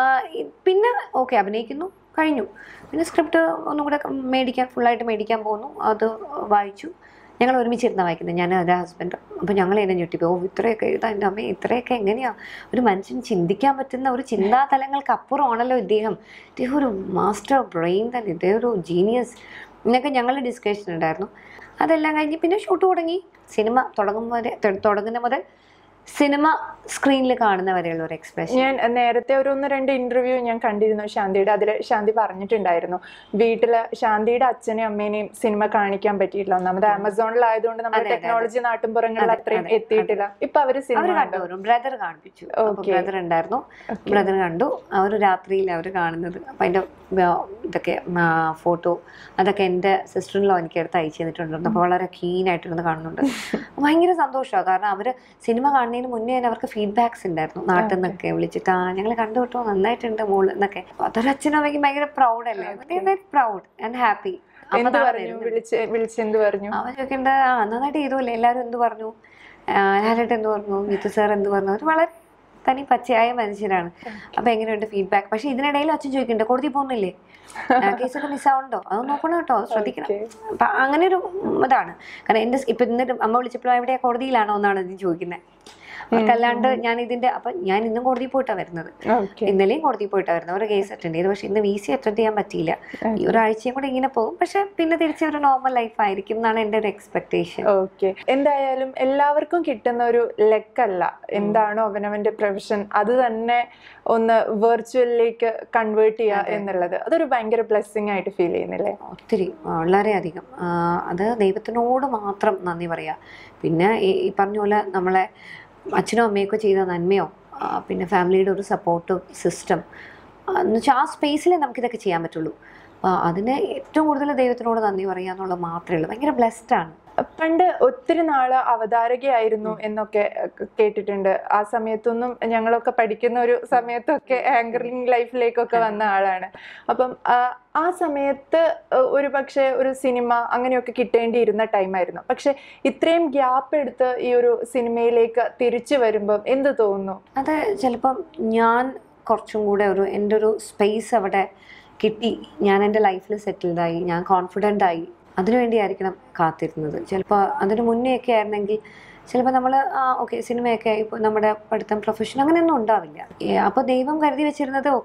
പിന്നെ ഓക്കെ അഭിനയിക്കുന്നു കഴിഞ്ഞു പിന്നെ സ്ക്രിപ്റ്റ് ഒന്നും കൂടെ മേടിക്കാൻ ഫുള്ളായിട്ട് മേടിക്കാൻ പോകുന്നു അത് വായിച്ചു ഞങ്ങൾ ഒരുമിച്ചിരുന്ന വായിക്കുന്നത് ഞാൻ എൻ്റെ ഹസ്ബൻഡ് അപ്പോൾ ഞങ്ങൾ എന്നെ ഞെട്ടിപ്പോ ഓ ഇത്രയൊക്കെ എഴുതാൻ എൻ്റെ അമ്മ ഇത്രയൊക്കെ എങ്ങനെയാ ഒരു മനുഷ്യൻ ചിന്തിക്കാൻ പറ്റുന്ന ഒരു ചിന്താതലങ്ങൾക്ക് അപ്പുറമാണല്ലോ ഇദ്ദേഹം ഇദ്ദേഹം ഒരു മാസ്റ്റർ ബ്രെയിൻ തന്നെ ഇദ്ദേഹം ഒരു ജീനിയസ് എന്നൊക്കെ ഞങ്ങൾ ഡിസ്കഷൻ ഉണ്ടായിരുന്നു അതെല്ലാം കഴിഞ്ഞ് പിന്നെ ഷൂട്ട് തുടങ്ങി സിനിമ തുടങ്ങും വരെ തൊ- തുടങ്ങുന്ന മുതൽ സിനിമ സ്ക്രീനിൽ കാണുന്ന വരെയുള്ള ഒരു എക്സ്പ്രഷൻ ഞാൻ നേരത്തെ ഒരു ഒന്ന് രണ്ട് ഇന്റർവ്യൂ ഞാൻ കണ്ടിരുന്നു ശാന്തിയുടെ അതിൽ ശാന്തി പറഞ്ഞിട്ടുണ്ടായിരുന്നു വീട്ടില് ശാന്തിയുടെ അച്ഛനെയും അമ്മേനെയും സിനിമ കാണിക്കാൻ പറ്റിയിട്ടില്ല ഒന്നാമത് ആമസോണിലായതുകൊണ്ട് നമ്മുടെ അതെ, അതെ, ടെക്നോളജി നാട്ടിൻപുറങ്ങളിൽ അതെ, അത്രയും അതെ, എത്തിയിട്ടില്ല ഇപ്പൊ അവര് അവർ സിനിമ കണ്ടു ഒരു ബ്രദർ കാണിപ്പിച്ചു Okay. ബ്രദർ ഉണ്ടായിരുന്നു Okay. ബ്രദർ കണ്ടു അവർ രാത്രിയിൽ അവർ കാണുന്നത് അപ്പം അതിൻ്റെ ഇതൊക്കെ ഫോട്ടോ അതൊക്കെ എൻ്റെ സിസ്റ്ററിലോ എനിക്ക് എടുത്ത് അയച്ചു തന്നിട്ടുണ്ടായിരുന്നു അപ്പോൾ വളരെ കീനായിട്ടിരുന്ന് കാണുന്നുണ്ട് ഭയങ്കര സന്തോഷമാണ് കാരണം അവർ സിനിമ കാണുന്നതിന് മുന്നേ തന്നെ അവർക്ക് ഫീഡ്ബാക്സ് ഉണ്ടായിരുന്നു നാട്ടിൽ നിന്നൊക്കെ വിളിച്ചിട്ട് ആ ഞങ്ങൾ കണ്ടു കേട്ടോ നന്നായിട്ടുണ്ട് മോള് എന്നൊക്കെ അതൊരു അച്ഛനും അമ്മയ്ക്കും ഭയങ്കര പ്രൗഡ് അല്ലേ വെരി പ്രൗഡ് ആൻഡ് ഹാപ്പി എന്ത് പറഞ്ഞു വിളിച്ച് വിളിച്ച് എന്ത് പറഞ്ഞു അവൻ ചോദിക്കേണ്ട ആ നന്നായിട്ട് ചെയ്തല്ലേ എല്ലാവരും എന്ത് പറഞ്ഞു ലാലേട്ട് എന്ത് പറഞ്ഞു ഗീതു സാർ എന്ത് പറഞ്ഞു അവർ വളരെ തനി പച്ചയായ മനുഷ്യരാണ് അപ്പൊ എങ്ങനെയുണ്ട് ഫീഡ്ബാക്ക് പക്ഷെ ഇതിനിടയിൽ അച്ഛൻ ചോദിക്കണ്ടേ കോടതി പോകുന്നില്ലേ കേസൊക്കെ മിസ്സാവുണ്ടോ അത് നോക്കണം കേട്ടോ അത് ശ്രദ്ധിക്കണം Okay. അപ്പൊ അങ്ങനെ ഒരു ഇതാണ് കാരണം എന്റെ ഇപ്പൊ ഇന്നിട്ട് അമ്മ വിളിച്ചപ്പോഴും എവിടെയാ കോടതിയിലാണോ എന്നാണ് ഇത് ചോദിക്കുന്നത് അവർക്കല്ലാണ്ട് ഞാൻ ഇതിന്റെ അപ്പൊ ഞാൻ ഇന്നും കോടതിയിൽ പോയിട്ടാ വരുന്നത് ഓക്കെ ഇന്നലെയും കോടതിയിൽ പോയിട്ടാ വരുന്നത് ഒരു കേസ് അറ്റൻഡ് ചെയ്തു പക്ഷെ ഇന്ന് വി സി അറ്റൻഡ് ചെയ്യാൻ പറ്റിയില്ല ഈ ഒരാഴ്ചയും കൂടെ ഇങ്ങനെ പോകും പക്ഷെ പിന്നെ തിരിച്ച് ഒരു നോർമൽ ലൈഫ് ആയിരിക്കും എന്നാണ് എൻ്റെ ഒരു എക്സ്പെക്ടേഷൻ ഓക്കെ എന്തായാലും എല്ലാവർക്കും കിട്ടുന്ന ഒരു ലെക്കല്ല എന്താണോ അവനവന്റെ പ്രൊഫഷൻ അത് തന്നെ ഒന്ന് വെർച്വലിലേക്ക് കൺവേർട്ട് ചെയ്യുക എന്നുള്ളത് അതൊരു ഭയങ്കര ബ്ലെസ്സിങ് ആയിട്ട് ഫീൽ ചെയ്യുന്നില്ലേ ഒത്തിരി വളരെയധികം ആ, അത് ദൈവത്തിനോട് മാത്രം നന്ദി പറയാ പിന്നെ ഈ ഈ പറഞ്ഞ പോലെ നമ്മളെ അച്ഛനും അമ്മയൊക്കെ ചെയ്ത നന്മയോ ആ, പിന്നെ ഫാമിലിയുടെ ഒരു സപ്പോർട്ട് സിസ്റ്റം എന്ന് വെച്ചാൽ ആ സ്പേസിലേ നമുക്കിതൊക്കെ ചെയ്യാൻ പറ്റുള്ളൂ അപ്പോൾ അതിന് ഏറ്റവും കൂടുതൽ ദൈവത്തിനോട് നന്ദി പറയുക എന്നുള്ളത് മാത്രമേ ഉള്ളൂ ഭയങ്കര ബ്ലെസ്ഡ് ആണ് പണ്ട് ഒത്തിരി നാള് അവതാരകയായിരുന്നു എന്നൊക്കെ അഹ് കേട്ടിട്ടുണ്ട് ആ സമയത്തൊന്നും ഞങ്ങളൊക്കെ പഠിക്കുന്ന ഒരു സമയത്തൊക്കെ ആങ്കറിങ് ലൈഫിലേക്കൊക്കെ വന്ന ആളാണ് അപ്പം ആ, ആ സമയത്ത് അഹ് ഒരു പക്ഷേ ഒരു സിനിമ അങ്ങനെയൊക്കെ കിട്ടേണ്ടിയിരുന്ന ടൈമായിരുന്നു പക്ഷെ ഇത്രയും ഗ്യാപ്പ് എടുത്ത് ഈ ഒരു സിനിമയിലേക്ക് തിരിച്ചു വരുമ്പം എന്ത് തോന്നുന്നു അത് ചിലപ്പം ഞാൻ കുറച്ചും കൂടെ ഒരു എൻ്റെ ഒരു സ്പേസ് അവിടെ കിട്ടി ഞാൻ എൻ്റെ ലൈഫിൽ സെറ്റിൽഡായി ഞാൻ കോൺഫിഡൻ്റ് ആയി അതിനുവേണ്ടിയായിരിക്കണം കാത്തിരുന്നത് ചിലപ്പോൾ അതിന് മുന്നേ ഒക്കെ ആയിരുന്നെങ്കിൽ ചിലപ്പോൾ നമ്മൾ ആ ഓക്കെ സിനിമയൊക്കെ ഇപ്പോൾ നമ്മുടെ പഠിത്തം പ്രൊഫഷൻ അങ്ങനെയൊന്നും ഉണ്ടാവില്ല അപ്പോൾ ദൈവം കരുതി വെച്ചിരുന്നത് ഓക്കെ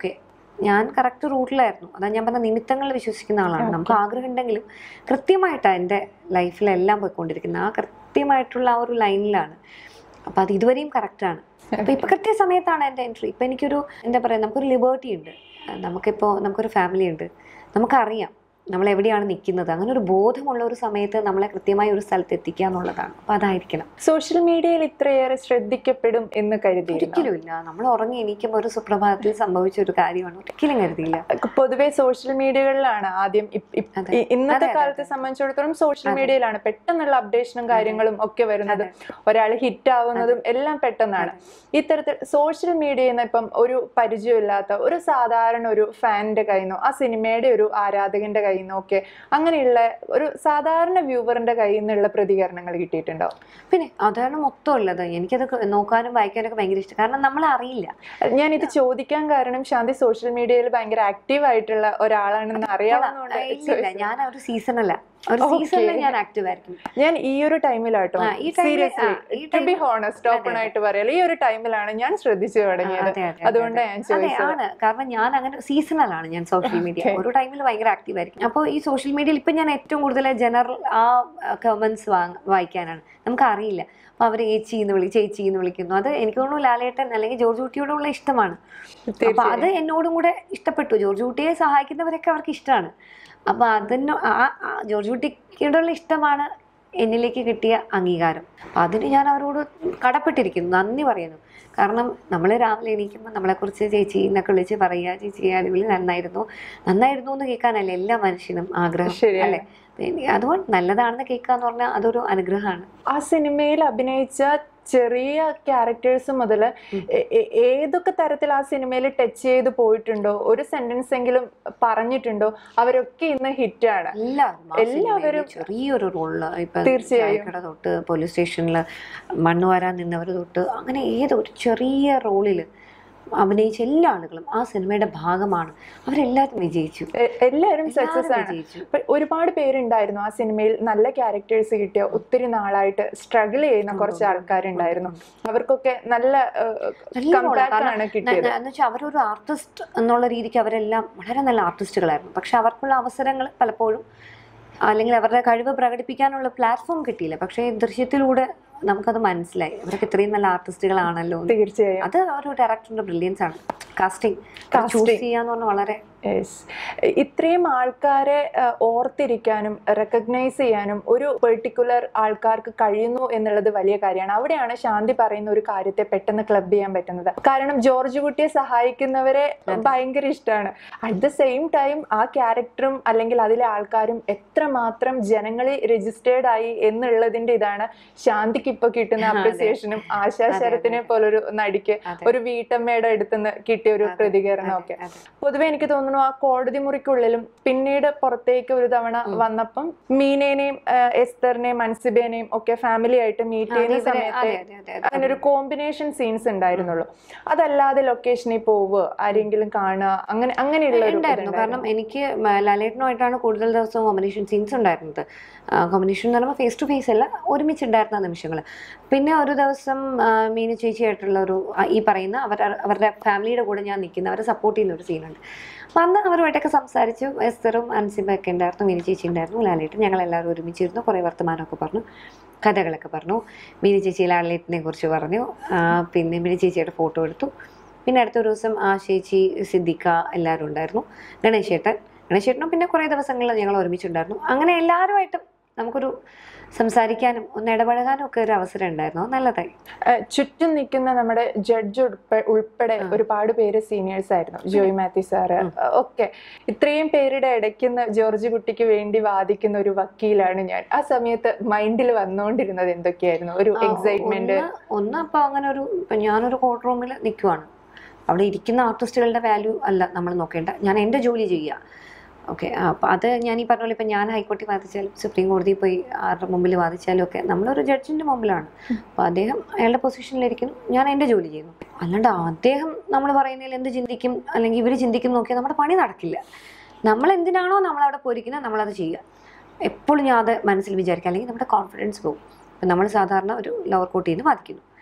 ഞാൻ കറക്റ്റ് റൂട്ടിലായിരുന്നു അതാ ഞാൻ പറഞ്ഞ നിമിത്തങ്ങളിൽ വിശ്വസിക്കുന്ന ആളാണ് നമുക്ക് ആഗ്രഹം ഉണ്ടെങ്കിലും കൃത്യമായിട്ടാണ് എൻ്റെ ലൈഫിലെല്ലാം പോയിക്കൊണ്ടിരിക്കുന്നത് ആ കൃത്യമായിട്ടുള്ള ആ ഒരു ലൈനിലാണ് അപ്പോൾ അത് ഇതുവരെയും കറക്റ്റാണ് അപ്പോൾ ഇപ്പം കൃത്യസമയത്താണ് എൻ്റെ എൻട്രി ഇപ്പം എനിക്കൊരു എന്താ പറയുക നമുക്കൊരു ലിബേർട്ടി ഉണ്ട് നമുക്കിപ്പോൾ നമുക്കൊരു ഫാമിലി ഉണ്ട് നമുക്കറിയാം നമ്മൾ എവിടെയാണ് നിൽക്കുന്നത് അങ്ങനെ ഒരു ബോധമുള്ള ഒരു സമയത്ത് നമ്മളെ കൃത്യമായ ഒരു സ്ഥലത്ത് എത്തിക്കുക എന്നുള്ളതാണ് അപ്പോൾ അതായിരിക്കണം സോഷ്യൽ മീഡിയയിൽ ഇത്രയേറെ ശ്രദ്ധിക്കപ്പെടും എന്ന് കരുതിയിരുന്നു ഒരിക്കലും ഇല്ല നമ്മൾ ഉറങ്ങി എണീക്കുമ്പോൾ ഒരു സുപ്രഭാതത്തിൽ സംഭവിച്ച ഒരു കാര്യമാണ് ഒരിക്കലും കരുതിയില്ല പൊതുവെ സോഷ്യൽ മീഡിയകളിലാണ് ആദ്യം ഇപ്- ഇപ്- അതെ. ഇ- ഇന്നത്തെ അതെ, അതെ, കാലത്തെ സംബന്ധിച്ചിടത്തോളം സോഷ്യൽ അതെ. മീഡിയയിലാണ് പെട്ടെന്നുള്ള അപ്ഡേഷനും കാര്യങ്ങളും ഒക്കെ വരുന്നത് ഒരാൾ ഹിറ്റ് ആവുന്നതും എല്ലാം പെട്ടെന്നാണ് ഇത്തരത്തിൽ സോഷ്യൽ മീഡിയയിൽ നിന്ന് ഇപ്പം ഒരു പരിചയമില്ലാത്ത ഒരു സാധാരണ ഒരു ഫാനിന്റെ കയ്യിൽ നിന്നോ ആ സിനിമയുടെ ഒരു ആരാധകന്റെ കയ്യിൽ നിന്നോ ഒക്കെ അങ്ങനെയുള്ള ഒരു സാധാരണ വ്യൂവറിന്റെ കയ്യിൽ നിന്നുള്ള പ്രതികരണങ്ങൾ കിട്ടിയിട്ടുണ്ടോ പിന്നെ അതാണ് മൊത്തം ഉള്ളത് എനിക്കത് ക- നോക്കാനും വായിക്കാനൊക്കെ ഭയങ്കര ഇഷ്ടം കാരണം നമ്മൾ അറിയില്ല ഞാൻ ഇത് ചോദിക്കാൻ കാരണം ശാന്തി സോഷ്യൽ മീഡിയയിൽ ഭയങ്കര ആക്റ്റീവ് ആയിട്ടുള്ള ഒരാളാണെന്ന് അറിയാവുന്നതുകൊണ്ട് ഇല്ലില്ല ഞാൻ ആ ഒരു സീസണല്ല ഒരു Okay. സീസണിൽ ഞാൻ ആക്റ്റീവ് ആയിരിക്കും ഞാൻ ഈ ഒരു ടൈമിലാട്ടോ ആ, ഈ time ല്- സീരിയസ്ലി ആ, ഈ to be time- honest open ആയിട്ട് പറയാലോ ഈ ഒരു ടൈമിലാണ് ഞാൻ ശ്രദ്ധിച്ചു തുടങ്ങിയത് അതെ, അതെ, അതെ, അതുകൊണ്ടാണ് ഞാൻ അതെ ചോദിച്ചത് ആണ് കാരണം ഞാൻ അങ്ങനെ സീസണലാണ് ഞാൻ സോഷ്യൽ മീഡിയ Okay. ഒരു ടൈമിൽ ഭയങ്കര ആക്റ്റീവ് ആയിരിക്കും അപ്പോൾ ഈ സോഷ്യൽ മീഡിയയിൽ ഇപ്പം ഞാൻ ഏറ്റവും കൂടുതൽ ജനറൽ ആ കമൻസ് വായിക്കാനാണ് നമുക്ക് അറിയില്ല അപ്പോൾ അവർ ഏച്ചി എന്ന് വിളി ചേച്ചി എന്ന് വിളിക്കുന്നു അത് എനിക്ക് തോന്നുന്നു ലാലേട്ടൻ അല്ലെങ്കിൽ ജോർജ് കുട്ടിയോടുള്ള ഇഷ്ടമാണ് അപ്പൊ അത് എന്നോടും കൂടെ ഇഷ്ടപ്പെട്ടു ജോർജ് കുട്ടിയെ സഹായിക്കുന്നവരൊക്കെ അവർക്ക് ഇഷ്ടമാണ് അപ്പൊ അതിന് ആ ആ ജോർജ് കുട്ടിയോടുള്ള ഇഷ്ടമാണ് എന്നിലേക്ക് കിട്ടിയ അംഗീകാരം അപ്പൊ അതിന് ഞാൻ അവരോട് കടപ്പെട്ടിരിക്കുന്നു നന്ദി പറയുന്നു കാരണം നമ്മൾ രാവിലെ എണീക്കുമ്പോൾ നമ്മളെക്കുറിച്ച് ചേച്ചി എന്നൊക്കെ വിളിച്ച് പറയുക ചേച്ചി അടിപൊളി നന്നായിരുന്നു നന്നായിരുന്നു എന്ന് കേൾക്കാനല്ലേ എല്ലാ മനുഷ്യനും ആഗ്രഹം ശരിയാണ്. അല്ലേ പിന്നെ അതുകൊണ്ട് നല്ലതാണെന്ന് കേൾക്കാന്ന് പറഞ്ഞാൽ അതൊരു അനുഗ്രഹമാണ് ആ സിനിമയിൽ അഭിനയിച്ച ചെറിയ ക്യാരക്ടേഴ്സ് മുതൽ ഉം. ഏതൊക്കെ തരത്തിൽ ആ സിനിമയിൽ ടച്ച് ചെയ്ത് പോയിട്ടുണ്ടോ ഒരു സെന്റൻസ് എങ്കിലും പറഞ്ഞിട്ടുണ്ടോ അവരൊക്കെ ഇന്ന് ഹിറ്റാണ് എല്ലാവരും ആ എല്ലാവരും സിനിമയില് ചെറിയൊരു റോളില് ഇപ്പൊ തീർച്ചയായും. ചായക്കട തൊട്ട് പോലീസ് സ്റ്റേഷനിൽ മണ്ണ് വാരാൻ നിന്നവർ തൊട്ട് അങ്ങനെ ഏതൊരു ചെറിയ റോളിൽ അഭിനയിച്ച എല്ലാ ആളുകളും ആ സിനിമയുടെ ഭാഗമാണ് അവരെല്ലാവരും വിജയിച്ചു എ- എല്ലാവരും സക്സസ് എല്ലാവരും ആണ് വിജയിച്ചു ഇപ്പൊ ഒരുപാട് പേരുണ്ടായിരുന്നു ആ സിനിമയിൽ നല്ല ക്യാരക്ടേഴ്സ് കിട്ടിയ ഒത്തിരി നാളായിട്ട് സ്ട്രഗിൾ ചെയ്യുന്ന കുറച്ച് ആൾക്കാരുണ്ടായിരുന്നു അവർക്കൊക്കെ നല്ല നല്ല role ആ. കമ്പാക്ക് കാരണം ആണ് കിട്ടിയത് എന്ന് വെച്ചാൽ അവരൊരു ആർട്ടിസ്റ്റ് എന്നുള്ള രീതിക്ക് അവരെല്ലാം വളരെ നല്ല ആർട്ടിസ്റ്റുകളായിരുന്നു പക്ഷെ അവർക്കുള്ള അവസരങ്ങൾ പലപ്പോഴും അല്ലെങ്കിൽ അവരുടെ കഴിവ് പ്രകടിപ്പിക്കാനുള്ള പ്ലാറ്റ്ഫോം കിട്ടിയില്ല പക്ഷേ ഈ ദൃശ്യത്തിലൂടെ നമുക്കത് മനസ്സിലായി അവരൊക്കെ ഇത്രയും നല്ല ആർട്ടിസ്റ്റുകളാണല്ലോ എന്ന്. തീർച്ചയായും അത് ഒരു ഡയറക്ടറിന്റെ ബ്രില്യൻസ് ആണ് കാസ്റ്റിംഗ് Casting. ചൂസ് ചെയ്യാന്ന് പറഞ്ഞാൽ വളരെ Yes. ഇത്രയും ആൾക്കാരെ അഹ്, ഓർത്തിരിക്കാനും റെക്കഗ്നൈസ് ചെയ്യാനും ഒരു പെർട്ടിക്കുലർ ആൾക്കാർക്ക് കഴിയുന്നു എന്നുള്ളത് വലിയ കാര്യമാണ് അവിടെയാണ് ശാന്തി പറയുന്ന ഒരു കാര്യത്തെ പെട്ടെന്ന് ക്ലബ് ചെയ്യാൻ പറ്റുന്നത് കാരണം ജോർജ് കുട്ടിയെ സഹായിക്കുന്നവരെ ഭയങ്കര ഇഷ്ടമാണ് അറ്റ് ദ സെയിം ടൈം ആ ക്യാരക്ടറും അല്ലെങ്കിൽ അതിലെ ആൾക്കാരും എത്രമാത്രം ജനങ്ങളിൽ രജിസ്റ്റേർഡ് ആയി എന്നുള്ളതിന്റെ ഇതാണ് ശാന്തിക്ക് ഇപ്പൊ കിട്ടുന്ന അതെ. അപ്രിസിയേഷനും ആശാശരത്തിനെ പോലൊരു നടിക്ക് അതെ. ഒരു വീട്ടമ്മയുടെ അടുത്തുനിന്ന് കിട്ടിയ ഒരു അതെ, പ്രതികരണം ഒക്കെ അതെ. പൊതുവെ എനിക്ക് തോന്നുന്നു ആ കോടതി മുറിക്കുള്ളിലും പിന്നീട് പുറത്തേക്ക് ഒരു തവണ വന്നപ്പം മീനേനെയും ആ, എസ്തറിനെയും മൻസിബേനെയും ഒക്കെ ഫാമിലി ആയിട്ട് മീറ്റ് ചെയ്യുന്ന ഇവരെ- സമയത്ത് അതെ, അതെ, അതെ, അതെ. അങ്ങനെ ഒരു കോമ്പിനേഷൻ സീൻസ് ഉണ്ടായിരുന്നുള്ളൂ അതല്ലാതെ ലൊക്കേഷനിൽ പോവുക ആരെങ്കിലും കാണുക അങ്ങനെ അങ്ങനെയുള്ള ഒരു ഉണ്ടായിരുന്നു കാരണം എനിക്ക് മ- ലാലേട്ടനുമായിട്ടാണ് കൂടുതൽ ദിവസവും കോമ്പിനേഷൻ സീൻസ് ഉണ്ടായിരുന്നത് കോമ്പിനേഷൻ എന്ന് പറയുമ്പോൾ ഫേസ് ടു ഫേസ് അല്ല ഒരുമിച്ചുണ്ടായിരുന്ന നിമിഷങ്ങൾ പിന്നെ ഒരു ദിവസം ആ, മീനു ചേച്ചിയായിട്ടുള്ള ഒരു ആ, ഈ പറയുന്ന അവർ അവരുടെ ഫാമിലിയുടെ കൂടെ ഞാൻ നിൽക്കുന്ന അവരെ സപ്പോർട്ട് ചെയ്യുന്ന ഒരു സീനുണ്ട് അപ്പം അന്ന് അവരുമായിട്ടൊക്കെ സംസാരിച്ചു എസ്തറും അൻസിബയൊക്കെ ഉണ്ടായിരുന്നു മീനു ചേച്ചി ഉണ്ടായിരുന്നു ലാലേട്ടൻ ഞങ്ങൾ എല്ലാവരും ഒരുമിച്ചിരുന്നു കുറേ വർത്തമാനമൊക്കെ പറഞ്ഞു കഥകളൊക്കെ പറഞ്ഞു മീനു ചേച്ചി ലാലേട്ടിനെ കുറിച്ച് പറഞ്ഞു ആ, പിന്നെ മീനു ചേച്ചിയുടെ ഫോട്ടോ എടുത്തു പിന്നെ അടുത്ത ഒരു ദിവസം ആ ചേച്ചി സിദ്ദിഖ എല്ലാവരും ഉണ്ടായിരുന്നു ഗണേശേട്ടൻ ഗണേശേട്ടനും പിന്നെ കുറേ ദിവസങ്ങളിൽ ഞങ്ങൾ ഒരുമിച്ചുണ്ടായിരുന്നു അങ്ങനെ എല്ലാവരുമായിട്ടും നമുക്കൊരു സംസാരിക്കാനും ഒന്ന് ഇടപഴകാനും ഒക്കെ ഒരു അവസരം ഉണ്ടായിരുന്നു അത് നല്ലതായി ആ, ചുറ്റും നിൽക്കുന്ന നമ്മുടെ ജഡ്ജ് ഉൾപ്പെടെ ആ. ഒരുപാട് പേര് സീനിയേഴ്സ് ആയിരുന്നു ജോയ് മാത്യു സാറ് ഉം. ഒക്കെ ഇത്രയും പേരുടെ ഇടയ്ക്കുന്ന ജോർജ് കുട്ടിക്ക് വേണ്ടി വാദിക്കുന്ന ഒരു വക്കീലാണ് ഞാൻ ആ സമയത്ത് മൈൻഡിൽ വന്നുകൊണ്ടിരുന്നത് എന്തൊക്കെയായിരുന്നു ഒരു ആ, എക്സൈറ്റ്മെന്റ് ഒന്ന് ഒന്ന് അപ്പോൾ അങ്ങനെ ഒരു ഇപ്പം ഞാനൊരു കോർട്ട് റൂമിൽ നിൽക്കുവാണ് അവിടെ ഇരിക്കുന്ന ആർട്ടിസ്റ്റുകളുടെ വാല്യൂ അല്ല നമ്മൾ നോക്കേണ്ട ഞാൻ എൻ്റെ ജോലി ചെയ്യുക ഓക്കെ അപ്പം അത് ഞാൻ ഈ പറഞ്ഞ പോലെ ഇപ്പം ഞാൻ ഹൈക്കോടതി വാദിച്ചാലും സുപ്രീം കോടതിയിൽ പോയി ആരുടെ മുമ്പിൽ വാദിച്ചാലും ഒക്കെ നമ്മളൊരു ജഡ്ജിൻ്റെ മുമ്പിലാണ് അപ്പോൾ അദ്ദേഹം അയാളുടെ പൊസിഷനിലിരിക്കുന്നു ഞാൻ എൻ്റെ ജോലി ചെയ്യുന്നു അല്ലാണ്ട് അദ്ദേഹം നമ്മൾ പറയുന്നതിൽ എന്ത് ചിന്തിക്കും അല്ലെങ്കിൽ ഇവർ ചിന്തിക്കും നോക്കിയാൽ നമ്മുടെ പണി നടക്കില്ല നമ്മൾ എന്തിനാണോ നമ്മളവിടെ പോയിരിക്കുന്നത് നമ്മളത് ചെയ്യുക എപ്പോഴും ഞാൻ അത് മനസ്സിൽ വിചാരിക്കുക അല്ലെങ്കിൽ നമ്മുടെ കോൺഫിഡൻസ് പോകും ഇപ്പം നമ്മൾ സാധാരണ ഒരു ലോവർ കോർട്ടിൽ നിന്ന് വാദിക്കുന്നു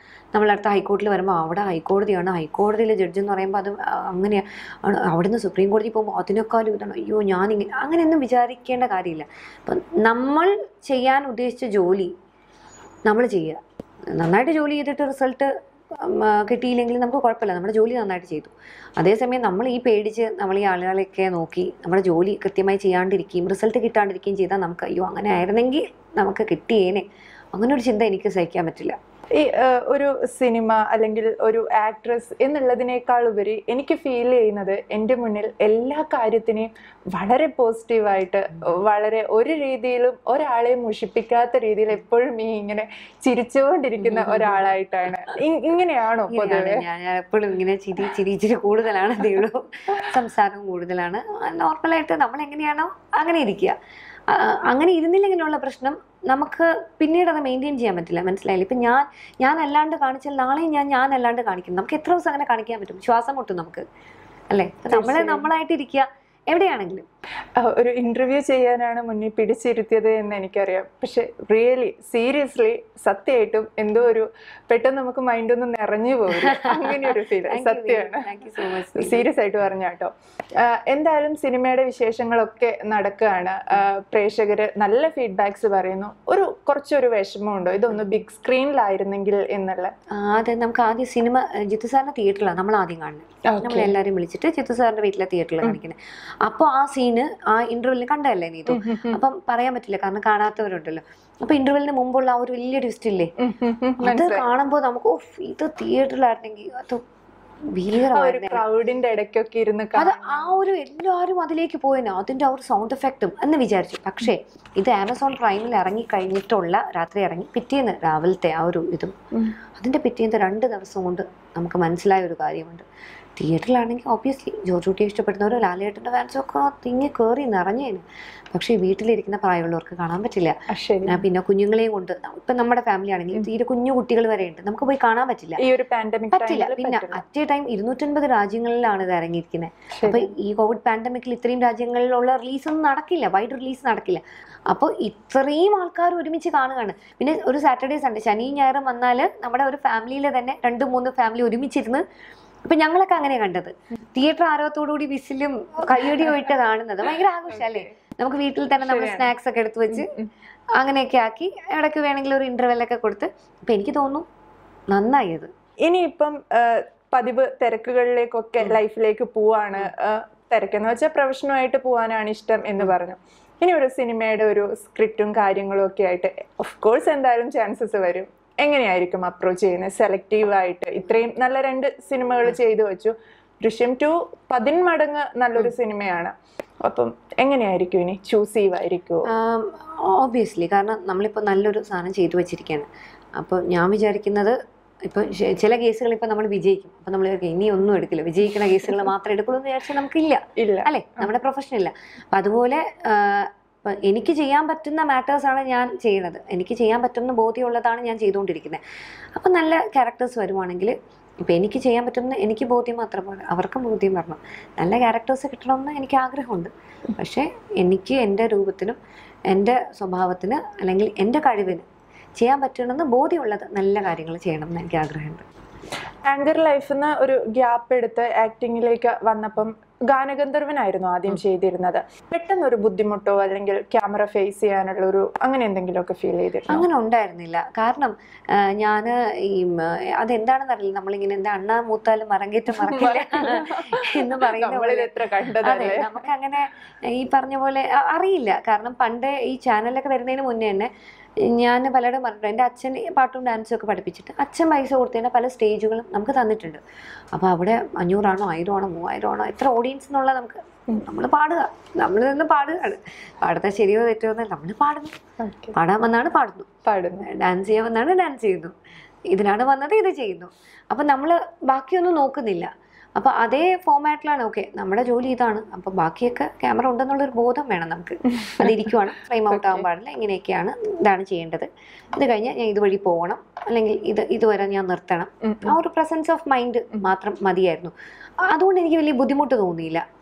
നമ്മളടുത്ത ഹൈക്കോടതിയിൽ വരുമ്പോൾ അവിടെ ഹൈക്കോടതിയാണ് ഹൈക്കോടതിയിലെ ജഡ്ജ് എന്ന് പറയുമ്പോൾ അത് അങ്ങനെയാണ് അവിടുന്ന് സുപ്രീം കോടതി പോകുമ്പോൾ അതിനേക്കാളും ഇതാണ് അയ്യോ ഞാനിങ്ങനെ അങ്ങനെയൊന്നും വിചാരിക്കേണ്ട കാര്യമില്ല അപ്പം നമ്മൾ ചെയ്യാൻ ഉദ്ദേശിച്ച ജോലി നമ്മൾ ചെയ്യുക നന്നായിട്ട് ജോലി ചെയ്തിട്ട് റിസൾട്ട് കിട്ടിയില്ലെങ്കിൽ നമുക്ക് കുഴപ്പമില്ല നമ്മുടെ ജോലി നന്നായിട്ട് ചെയ്തു അതേസമയം നമ്മൾ ഈ പേടിച്ച് നമ്മൾ ഈ ആളുകളെയൊക്കെ നോക്കി നമ്മുടെ ജോലി കൃത്യമായി ചെയ്യാണ്ടിരിക്കുകയും റിസൾട്ട് കിട്ടാണ്ടിരിക്കുകയും ചെയ്താൽ നമുക്ക് അയ്യോ അങ്ങനെ ആയിരുന്നെങ്കിൽ നമുക്ക് കിട്ടിയേനെ അങ്ങനെ ഒരു ചിന്ത എനിക്ക് സഹിക്കാൻ പറ്റില്ല ഈ ആ, ഒരു സിനിമ അല്ലെങ്കിൽ ഒരു ആക്ട്രസ് എന്നുള്ളതിനേക്കാൾ ഉപരി എനിക്ക് ഫീൽ ചെയ്യുന്നത് എൻ്റെ മുന്നിൽ എല്ലാ കാര്യത്തിനെയും വളരെ പോസിറ്റീവായിട്ട് വളരെ ഒരു രീതിയിലും ഒരാളെ മുഷിപ്പിക്കാത്ത രീതിയിൽ എപ്പോഴും ഈ ഇങ്ങനെ ചിരിച്ചുകൊണ്ടിരിക്കുന്ന ഒരാളായിട്ടാണ് ഇ- ഇങ്ങനെയാണോ പൊതുവെ ഇങ്ങനെയാണ് ഞാൻ ഞാൻ എപ്പോഴും ഇങ്ങനെ ചിരി ചിരി ഇച്ചിരി കൂടുതലാണ് അതേയുള്ളൂ സംസാരം കൂടുതലാണ് നോർമലായിട്ട് നമ്മൾ എങ്ങനെയാണോ അങ്ങനെ ഇരിക്കുക ആ, അങ്ങനെ ഇരുന്നില്ലെങ്കിലുള്ള പ്രശ്നം നമുക്ക് പിന്നീട് അത് മെയിൻറ്റെയിൻ ചെയ്യാൻ പറ്റില്ല മനസ്സിലായില്ല ഇപ്പം ഞാൻ ഞാൻ അല്ലാണ്ട് കാണിച്ചാൽ നാളെയും ഞാൻ ഞാൻ അല്ലാണ്ട് കാണിക്കും നമുക്ക് എത്ര ദിവസം അങ്ങനെ കാണിക്കാൻ പറ്റും ശ്വാസം മുട്ടും നമുക്ക് അല്ലേ നമ്മൾ തീർച്ചയായും. നമ്മളായിട്ട് ഇരിക്കുക എവിടെയാണെങ്കിലും ആ, ഒരു ഇന്റർവ്യൂ ചെയ്യാനാണ് മുന്നിൽ പിടിച്ചിരുത്തിയത് എന്ന് എനിക്കറിയാം പക്ഷെ റിയലി സീരിയസ്ലി സത്യമായിട്ടും എന്തോ ഒരു പെട്ടെന്ന് നമുക്ക് മൈൻഡ് ഒന്ന് നിറഞ്ഞു പോകും അങ്ങനെ ഒരു ഫീൽ സത്യമാണ് thank you so much serious ആയിട്ട് പറഞ്ഞ കേട്ടോ എന്തായാലും സിനിമയുടെ വിശേഷങ്ങളൊക്കെ നടക്കുകയാണ് പ്രേക്ഷകർ നല്ല ഫീഡ്ബാക്സ് പറയുന്നു ഒരു കുറച്ചൊരു വിഷമമുണ്ടോ ഇതൊന്ന് ബിഗ് സ്ക്രീനിലായിരുന്നെങ്കിൽ എന്നുള്ള അതെ നമുക്ക് ആദ്യം സിനിമ ജിത്തു സാറിന്റെ തിയേറ്ററിലാണ് നമ്മൾ ആദ്യം കാണുന്നത് നമ്മൾ എല്ലാവരും വിളിച്ചിട്ട് ചിത്തു സാറിന്റെ വീട്ടിലെ തിയേറ്ററിൽ കാണിക്കുന്നത് അപ്പോൾ ആ സീന് ആ ഇന്റർവെല്ലിൽ കണ്ടതല്ലേ നീ ഇത് അപ്പം പറയാൻ പറ്റില്ല കാരണം കാണാത്തവരുണ്ടല്ലോ അപ്പൊ ഇന്റർവെല്ലിന് മുമ്പുള്ള ആ ഒരു വലിയ ട്വിസ്റ്റ് ഇല്ലേ അത് കാണുമ്പോൾ നമുക്ക് ഓഫ് ഇത് തിയേറ്ററിലായിരുന്നെങ്കിൽ അത് ആ ഒരു ഭീകരമായിരുന്നു ക്രൗഡിന്റെ ഇടയ്ക്കൊക്കെ ഇരുന്ന് അത് കാണാൻ ആ ഒരു എല്ലാവരും അതിലേക്ക് പോയിന് അതിന്റെ ആ ഒരു സൗണ്ട് എഫക്റ്റും എന്ന് വിചാരിച്ചു പക്ഷേ ഇത് ആമസോൺ പ്രൈമിൽ ഇറങ്ങി കഴിഞ്ഞിട്ടുള്ള രാത്രി ഇറങ്ങി പിറ്റേന്ന് രാവിലത്തെ ആ ഒരു ഇതും ഉം. അതിന്റെ പിറ്റേന്ന് രണ്ട് ദിവസം കൊണ്ട് നമുക്ക് മനസ്സിലായ ഒരു കാര്യമുണ്ട് തിയേറ്ററിലാണെങ്കിൽ ഓബിയസ്ലി ജോർജ് കുട്ടിയെ ഇഷ്ടപ്പെടുന്നവരോ ലാലേട്ടൻ്റെ ഫാൻസും ഒക്കെ തിങ്ങി കയറി നിറഞ്ഞേന് പക്ഷേ വീട്ടിലിരിക്കുന്ന പ്രായമുള്ളവർക്ക് കാണാൻ പറ്റില്ല ആ, ശരി ആ, പിന്നെ കുഞ്ഞുങ്ങളെയും കൊണ്ട് ഇപ്പം നമ്മുടെ ഫാമിലി ആണെങ്കിൽ തീരെ കുഞ്ഞു കുട്ടികൾ വരെ ഉണ്ട് നമുക്ക് പോയി കാണാൻ പറ്റില്ല ഈ ഒരു പാൻഡമിക് പറ്റില്ല പിന്നെ അറ്റ് എ ടൈം ഇരുന്നൂറ്റൻപത് രാജ്യങ്ങളിലാണ് ഇത് ഇറങ്ങിയിരിക്കുന്നത് അപ്പൊ ഈ കോവിഡ് പാൻഡമിക്കിൽ ഇത്രയും രാജ്യങ്ങളിലുള്ള റിലീസ് ഒന്നും നടക്കില്ല വൈഡ് റിലീസ് നടക്കില്ല അപ്പോൾ ഇത്രയും ആൾക്കാർ ഒരുമിച്ച് കാണുകയാണ് പിന്നെ ഒരു സാറ്റർഡേ സൺഡേ ശനിയും ഞായറും വന്നാൽ നമ്മുടെ ഒരു ഫാമിലിയിൽ തന്നെ രണ്ട് മൂന്ന് ഫാമിലി ഒരുമിച്ചിരുന്ന് ഇപ്പൊ ഞങ്ങളൊക്കെ അങ്ങനെ കണ്ടത് തിയേറ്റർ ആരവത്തോടുകൂടി വിസിലും കയ്യടിയും ഇട്ട് കാണുന്നത് ഭയങ്കര ആഘോഷമല്ലേ നമുക്ക് വീട്ടിൽ തന്നെ നമ്മൾ ശരിയാണ്. സ്നാക്സ് ഒക്കെ എടുത്ത് വെച്ച് അങ്ങനെയൊക്കെ ആക്കി ഇടയ്ക്ക് വേണമെങ്കിൽ ഒരു ഇന്റർവെൽ ഒക്കെ കൊടുത്ത് അപ്പൊ എനിക്ക് തോന്നുന്നു നന്നായി അത് ഇനിയിപ്പം ആ, പതിവ് തിരക്കുകളിലേക്കൊക്കെ ലൈഫിലേക്ക് പോവാണ് ആ, തിരക്കെന്ന് വെച്ചാൽ പ്രൊഫഷനുമായിട്ട് പോവാനാണ് ഇഷ്ടം എന്ന് പറഞ്ഞു ഇനി ഒരു സിനിമയുടെ ഒരു സ്ക്രിപ്റ്റും കാര്യങ്ങളും ഒക്കെ ആയിട്ട് ഓഫ് കോഴ്സ് എന്തായാലും ചാൻസസ് വരും എങ്ങനെയായിരിക്കും അപ്രോച്ച് ചെയ്യുന്നത് സെലക്റ്റീവ് ആയിട്ട് ഇത്രയും നല്ല രണ്ട് സിനിമകൾ ചെയ്തു വെച്ചു ദൃശ്യം ടു പതിന്മടങ്ങ് നല്ലൊരു സിനിമയാണ് അപ്പം എങ്ങനെയായിരിക്കും ഇനി ചൂസീവ് ആയിരിക്കുമോ ഓബിയസ്ലി കാരണം നമ്മളിപ്പോൾ നല്ലൊരു സാധനം ചെയ്തു വെച്ചിരിക്കുകയാണ് അപ്പോൾ ഞാൻ വിചാരിക്കുന്നത് ഇപ്പോൾ ചില കേസുകൾ ഇപ്പോൾ നമ്മൾ വിജയിക്കും അപ്പോൾ നമ്മൾ വിചാരിക്കും, ഇനി ഒന്നും എടുക്കില്ല വിജയിക്കുന്ന കേസുകൾ മാത്രമേ എടുക്കുള്ളൂ എന്ന് വിചാരിച്ചാൽ നമുക്കില്ല ഇല്ല അല്ലേ നമ്മുടെ പ്രൊഫഷൻ ഇല്ല അപ്പം അതുപോലെ ആ, ഇപ്പം എനിക്ക് ചെയ്യാൻ പറ്റുന്ന മാറ്റേഴ്സാണ് ഞാൻ ചെയ്യുന്നത് എനിക്ക് ചെയ്യാൻ പറ്റുന്ന ബോധ്യമുള്ളതാണ് ഞാൻ ചെയ്തുകൊണ്ടിരിക്കുന്നത് അപ്പം നല്ല ക്യാരക്ടേഴ്സ് വരുവാണെങ്കിൽ ഇപ്പം എനിക്ക് ചെയ്യാൻ പറ്റുന്ന എനിക്ക് ബോധ്യം മാത്രം പോരാ അവർക്കും ബോധ്യം വരണം നല്ല ക്യാരക്ടേഴ്സ് കിട്ടണമെന്ന് എനിക്ക് ആഗ്രഹമുണ്ട് പക്ഷേ എനിക്ക് എൻ്റെ രൂപത്തിനും എൻ്റെ സ്വഭാവത്തിന് അല്ലെങ്കിൽ എൻ്റെ കഴിവിന് ചെയ്യാൻ പറ്റണമെന്ന് ബോധ്യമുള്ളത് നല്ല കാര്യങ്ങൾ ചെയ്യണം എന്ന് എനിക്ക് ആഗ്രഹമുണ്ട് ആങ്കർ ലൈഫിൽ നിന്ന് ഒരു ഗ്യാപ്പ് എടുത്ത് ആക്ടിങ്ങിലേക്ക് വന്നപ്പം ഗാനഗന്ധർവനായിരുന്നു ആദ്യം ചെയ്തിരുന്നത് പെട്ടെന്ന് ഒരു ബുദ്ധിമുട്ടോ അല്ലെങ്കിൽ ക്യാമറ ഫേസ് ചെയ്യാനുള്ള ഒരു അങ്ങനെ എന്തെങ്കിലുമൊക്കെ ഫീൽ ചെയ്തിരുന്നു അങ്ങനെ ഉണ്ടായിരുന്നില്ല കാരണം ഞാൻ ഈ മ, അതെന്താണെന്നറിയില്ല നമ്മളിങ്ങനെ എന്താ അണ്ണ മൂത്താലും മറങ്കേറ്റ് മറക്കില്ല എന്ന് പറയുന്ന നമ്മളിത് പോലെ എത്ര അതെ കണ്ടതല്ലേ നമുക്ക് അങ്ങനെ ഈ പറഞ്ഞ പോലെ അ- അറിയില്ല കാരണം പണ്ട് ഈ ചാനലൊക്കെ വരുന്നതിന് മുന്നേ തന്നെ ഞാൻ പലരും പറഞ്ഞിട്ടുണ്ട് എൻ്റെ അച്ഛൻ ഈ പാട്ടും ഡാൻസും ഒക്കെ പഠിപ്പിച്ചിട്ട് അച്ഛൻ പൈസ കൊടുത്തതിന് പല സ്റ്റേജുകളും നമുക്ക് തന്നിട്ടുണ്ട് അപ്പോൾ അവിടെ അഞ്ഞൂറാണോ ആയിരം ആണോ മൂവായിരം ആണോ എത്ര ഓഡിയൻസ് എന്നുള്ള നമുക്ക് നമ്മൾ പാടുക നമ്മൾ നിന്ന് പാടുകയാണ് പാടുന്ന ശരിയോ തെറ്റോ എന്നല്ല നമ്മൾ പാടുന്നു Okay. പാടാൻ വന്നാണ് പാടുന്നു പാടുന്നു ഡാൻസ് ചെയ്യാൻ വന്നാണ് ഡാൻസ് ചെയ്യുന്നു ഇതിനാണ് വന്നത് ഇത് ചെയ്യുന്നു അപ്പം നമ്മൾ ബാക്കിയൊന്നും നോക്കുന്നില്ല അപ്പം അതേ ഫോമാറ്റിലാണ് ഓക്കെ നമ്മുടെ ജോലി ഇതാണ് അപ്പം ബാക്കിയൊക്കെ ക്യാമറ ഉണ്ടെന്നുള്ളൊരു ബോധം വേണം നമുക്ക് അതിരിക്കുവാണ് ഫ്രെയിം ഔട്ട് ആവാൻ പാടില്ല ഇങ്ങനെയൊക്കെയാണ് ഇതാണ് ചെയ്യേണ്ടത് ഇത് കഴിഞ്ഞ് ഞാൻ ഇതുവഴി പോകണം അല്ലെങ്കിൽ ഇത് ഇതുവരെ ഞാൻ നിർത്തണം ഉം, ആ ഒരു പ്രസൻസ് ഓഫ് മൈൻഡ് മാത്രം മതിയായിരുന്നു അതുകൊണ്ട് എനിക്ക് വലിയ ബുദ്ധിമുട്ട് തോന്നിയില്ല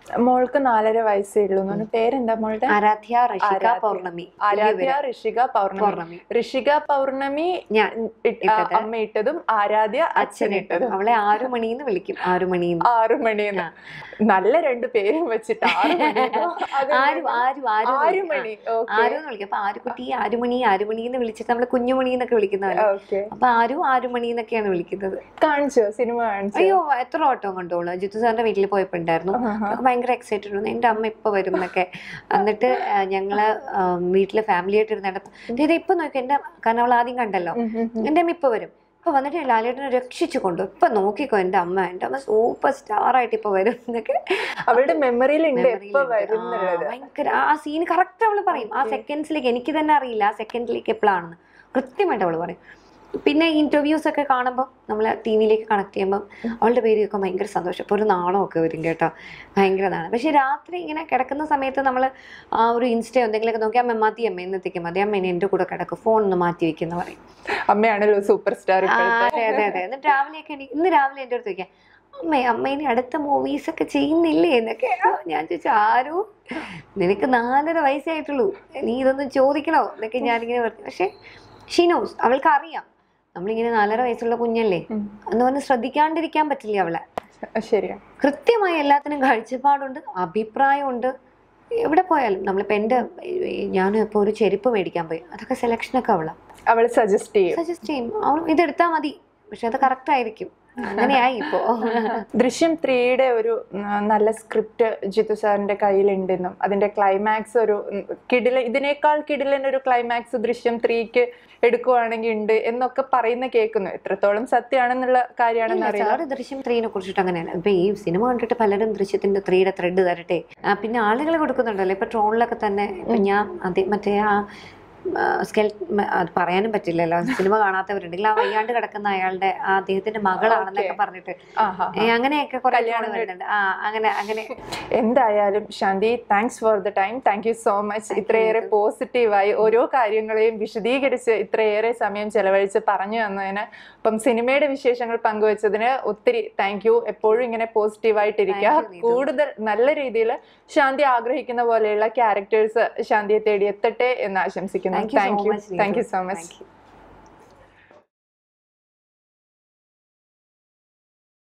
മോൾക്ക് നാലര വയസ്സേ ഉള്ളൂ എന്ന് പറഞ്ഞു പേരെന്താ മോളുടെ ആരാധ്യ റഷിക ആരാധ്യ. പൗർണമി ആരാധ്യ ഋഷിക പൗർണമി പൗർണമി ഋഷിക പൗർണമി ഞാൻ ഇട്ട്- ആ, ഇട്ടത്. അമ്മ ഇട്ടതും ആരാധ്യ അച്ഛൻ ഇട്ടതും അവളെ ആറു മണിന്ന് വിളിക്കും ആറു മണിന്ന് ആറു മണിന്ന് നല്ല രണ്ട് പേരും വെച്ചിട്ട് ആറു മണിന്നോ? അത് ആരു ആരു ആരു ആരു മണി ഓക്കെ ആരു എന്ന് വിളിക്കും അപ്പൊ ആരുകുട്ടി ആരുമണി ആരുമണി എന്ന് വിളിച്ചിട്ട് നമ്മള് കുഞ്ഞുമണി എന്നൊക്കെ വിളിക്കുന്നവരെ ഓക്കെ അപ്പൊ ആരു ആരുമണി എന്നൊക്കെയാണ് വിളിക്കുന്നത് കാണിച്ചോ സിനിമ കാണിച്ചോ അയ്യോ എത്ര ഓട്ടം കണ്ടോളൂ ജിത്തു സാറിന്റെ വീട്ടിൽ പോയപ്പോ ഉണ്ടായിരുന്നു ആഹാ. അതൊക്കെ ഭയങ്കര എക്സൈറ്റഡ് ആയിരുന്നു എന്റെ അമ്മ ഇപ്പൊ വരും എന്നൊക്കെ എന്നിട്ട് ആ, ഞങ്ങള് ആ, വീട്ടില് ഫാമിലി ആയിട്ട് ഇരുന്നിടത്ത് ഇത് ഇപ്പൊ നോക്കി എന്റെ കാരണം അവൾ ആദ്യം കണ്ടല്ലോ ഉം, ഉം, ഉം. എന്റെ അമ്മ ഇപ്പൊ വരും ഇപ്പൊ വന്നിട്ട് ലാലേട്ടനെ രക്ഷിച്ചു കൊണ്ടു ഇപ്പൊ നോക്കിക്കോ എന്റെ അമ്മ എന്റെ അമ്മ സൂപ്പർ സ്റ്റാർ ആയിട്ട് ഇപ്പൊ വരും എന്നൊക്കെ അവളുടെ മെമ്മറിയിൽ ഉണ്ട് memory എപ്പോ ലുണ്ട്. വരും ആ, എന്നുള്ളത് ഭയങ്കര ആ സീൻ കറക്റ്റ് അവള് പറയും ആ സെക്കൻഡ്സിലേക്ക് എനിക്ക് തന്നെ അറിയില്ല ആ സെക്കൻഡിലേക്ക് എപ്പോഴാണെന്ന് കൃത്യമായിട്ട് അവള് പറയും പിന്നെ ഇന്റർവ്യൂസ് ഒക്കെ കാണുമ്പോൾ നമ്മൾ ടി വിയിലേക്ക് കണക്ട് ചെയ്യുമ്പോൾ അവളുടെ പേര് ഒക്കെ ഭയങ്കര സന്തോഷം ഇപ്പോൾ ഒരു നാണമൊക്കെ വരും കേട്ടോ ഭയങ്കര നാണം പക്ഷെ രാത്രി ഇങ്ങനെ കിടക്കുന്ന സമയത്ത് നമ്മൾ ആ ഒരു ഇൻസ്റ്റയോ എന്തെങ്കിലുമൊക്കെ നോക്കി അമ്മ മതി അമ്മ ഇന്നത്തേക്ക് മതി അമ്മ ഇനി എൻ്റെ കൂടെ കിടക്കും ഫോൺ ഒന്ന് മാറ്റി വെക്കുന്ന പറയും അമ്മയാണല്ലോ സൂപ്പർ സ്റ്റാർ ആ, ഇപ്പോഴത്തെ അതെ അതെ അതെ എന്നിട്ട് രാവിലെ ഒക്കെ എണീ- ഇന്ന് രാവിലെ എൻ്റെ അടുത്ത് ചോദിക്കാം അമ്മേ അമ്മ ഇനി അടുത്ത മൂവീസ് ഒക്കെ ചെയ്യുന്നില്ലേ എന്നൊക്കെ ആ, ഞാൻ ചോദിച്ചു ആരോ നിനക്ക് നാലര വയസ്സായിട്ടുള്ളൂ നീ ഇതൊന്നും ചോദിക്കണോ എന്നൊക്കെ ഞാനിങ്ങനെ പറഞ്ഞു പക്ഷെ ഷിനോസ് അവൾക്ക് അറിയാം നമ്മളിങ്ങനെ നാലര വയസ്സുള്ള കുഞ്ഞല്ലേ ഉം. എന്ന് പറഞ്ഞ് ശ്രദ്ധിക്കാണ്ടിരിക്കാൻ പറ്റില്ല അവളെ ശരിയാ കൃത്യമായി എല്ലാത്തിനും കാഴ്ചപ്പാടുണ്ട് അഭിപ്രായമുണ്ട് എവിടെ പോയാലും നമ്മളിപ്പോൾ എൻ്റെ ഞാനും ഇപ്പോൾ ഒരു ചെരുപ്പ് മേടിക്കാൻ പോയി അതൊക്കെ സെലക്ഷനൊക്കെ അവളാണ് അവള് സജസ്റ്റ് ചെയ്യും സജസ്റ്റ് ചെയ്യും അവൾ ഇതെടുത്താൽ മതി പക്ഷെ അത് കറക്റ്റ് ആയിരിക്കും അങ്ങനെയായി ഇപ്പോ ദൃശ്യം ത്രീയുടെ ഒരു ഉം, നല്ല സ്ക്രിപ്റ്റ് ജിത്തു സാറിന്റെ കയ്യിലുണ്ടെന്നും അതിന്റെ ക്ലൈമാക്സ് ഒരു ഉം, കിടില ഇതിനേക്കാൾ കിടിലൻ ഒരു ക്ലൈമാക്സ് ദൃശ്യം ത്രീക്ക് എടുക്കുവാണെങ്കിൽ ഉണ്ട് എന്നൊക്കെ പറയുന്ന കേൾക്കുന്നു എത്രത്തോളം സത്യമാണെന്നുള്ള കാര്യമാണെന്ന് അറിയില്ല സാറ് ദൃശ്യം ത്രീനെ കുറിച്ചിട്ട് അങ്ങനെയാണ് ഇപ്പൊ ഈ സിനിമ കണ്ടിട്ട് പലരും ദൃശ്യത്തിന്റെ ത്രീയുടെ ത്രെഡ് തരട്ടെ ആ, പിന്നെ ആളുകൾ കൊടുക്കുന്നുണ്ടല്ലോ ഇപ്പൊ ട്രോളിലൊക്കെ തന്നെ ഇപ്പൊ ഞാൻ അതേ മറ്റേ ആ സ്കെൽ അത് പറയാനും പറ്റില്ലല്ലോ സിനിമ കാണാത്തവരുണ്ടെങ്കിൽ ആ വയ്യാണ്ട് കിടക്കുന്ന അയാളുടെ ആ അദ്ദേഹത്തിന്റെ മകളാണെന്നൊക്കെ Okay. പറഞ്ഞിട്ട് ആഹാ ഏ, അങ്ങനെയൊക്കെ കുറെ കല്യാണം troll വരുന്നുണ്ട് ആ അങ്ങനെ അങ്ങനെ എന്തായാലും Shanthi thanks for the time thank you so much ഇത്രയേറെ പോസിറ്റീവായി ഓരോ കാര്യങ്ങളെയും വിശദീകരിച്ച് ഇത്രയേറെ സമയം ചെലവഴിച്ച് പറഞ്ഞു തന്നതിന് അപ്പം സിനിമയുടെ വിശേഷങ്ങൾ പങ്കുവച്ചതിന് ഒത്തിരി താങ്ക് യു എപ്പോഴും ഇങ്ങനെ പോസിറ്റീവായിട്ടിരിക്കുക Thank you, നീതു. കൂടുതൽ നല്ല രീതിയിൽ ശാന്തി ആഗ്രഹിക്കുന്ന പോലെയുള്ള ക്യാരക്ടേഴ്സ് ശാന്തിയെ തേടി എത്തട്ടെ എന്ന് ആശംസിക്കുന്നു thank you thank so you much thank you so much thank U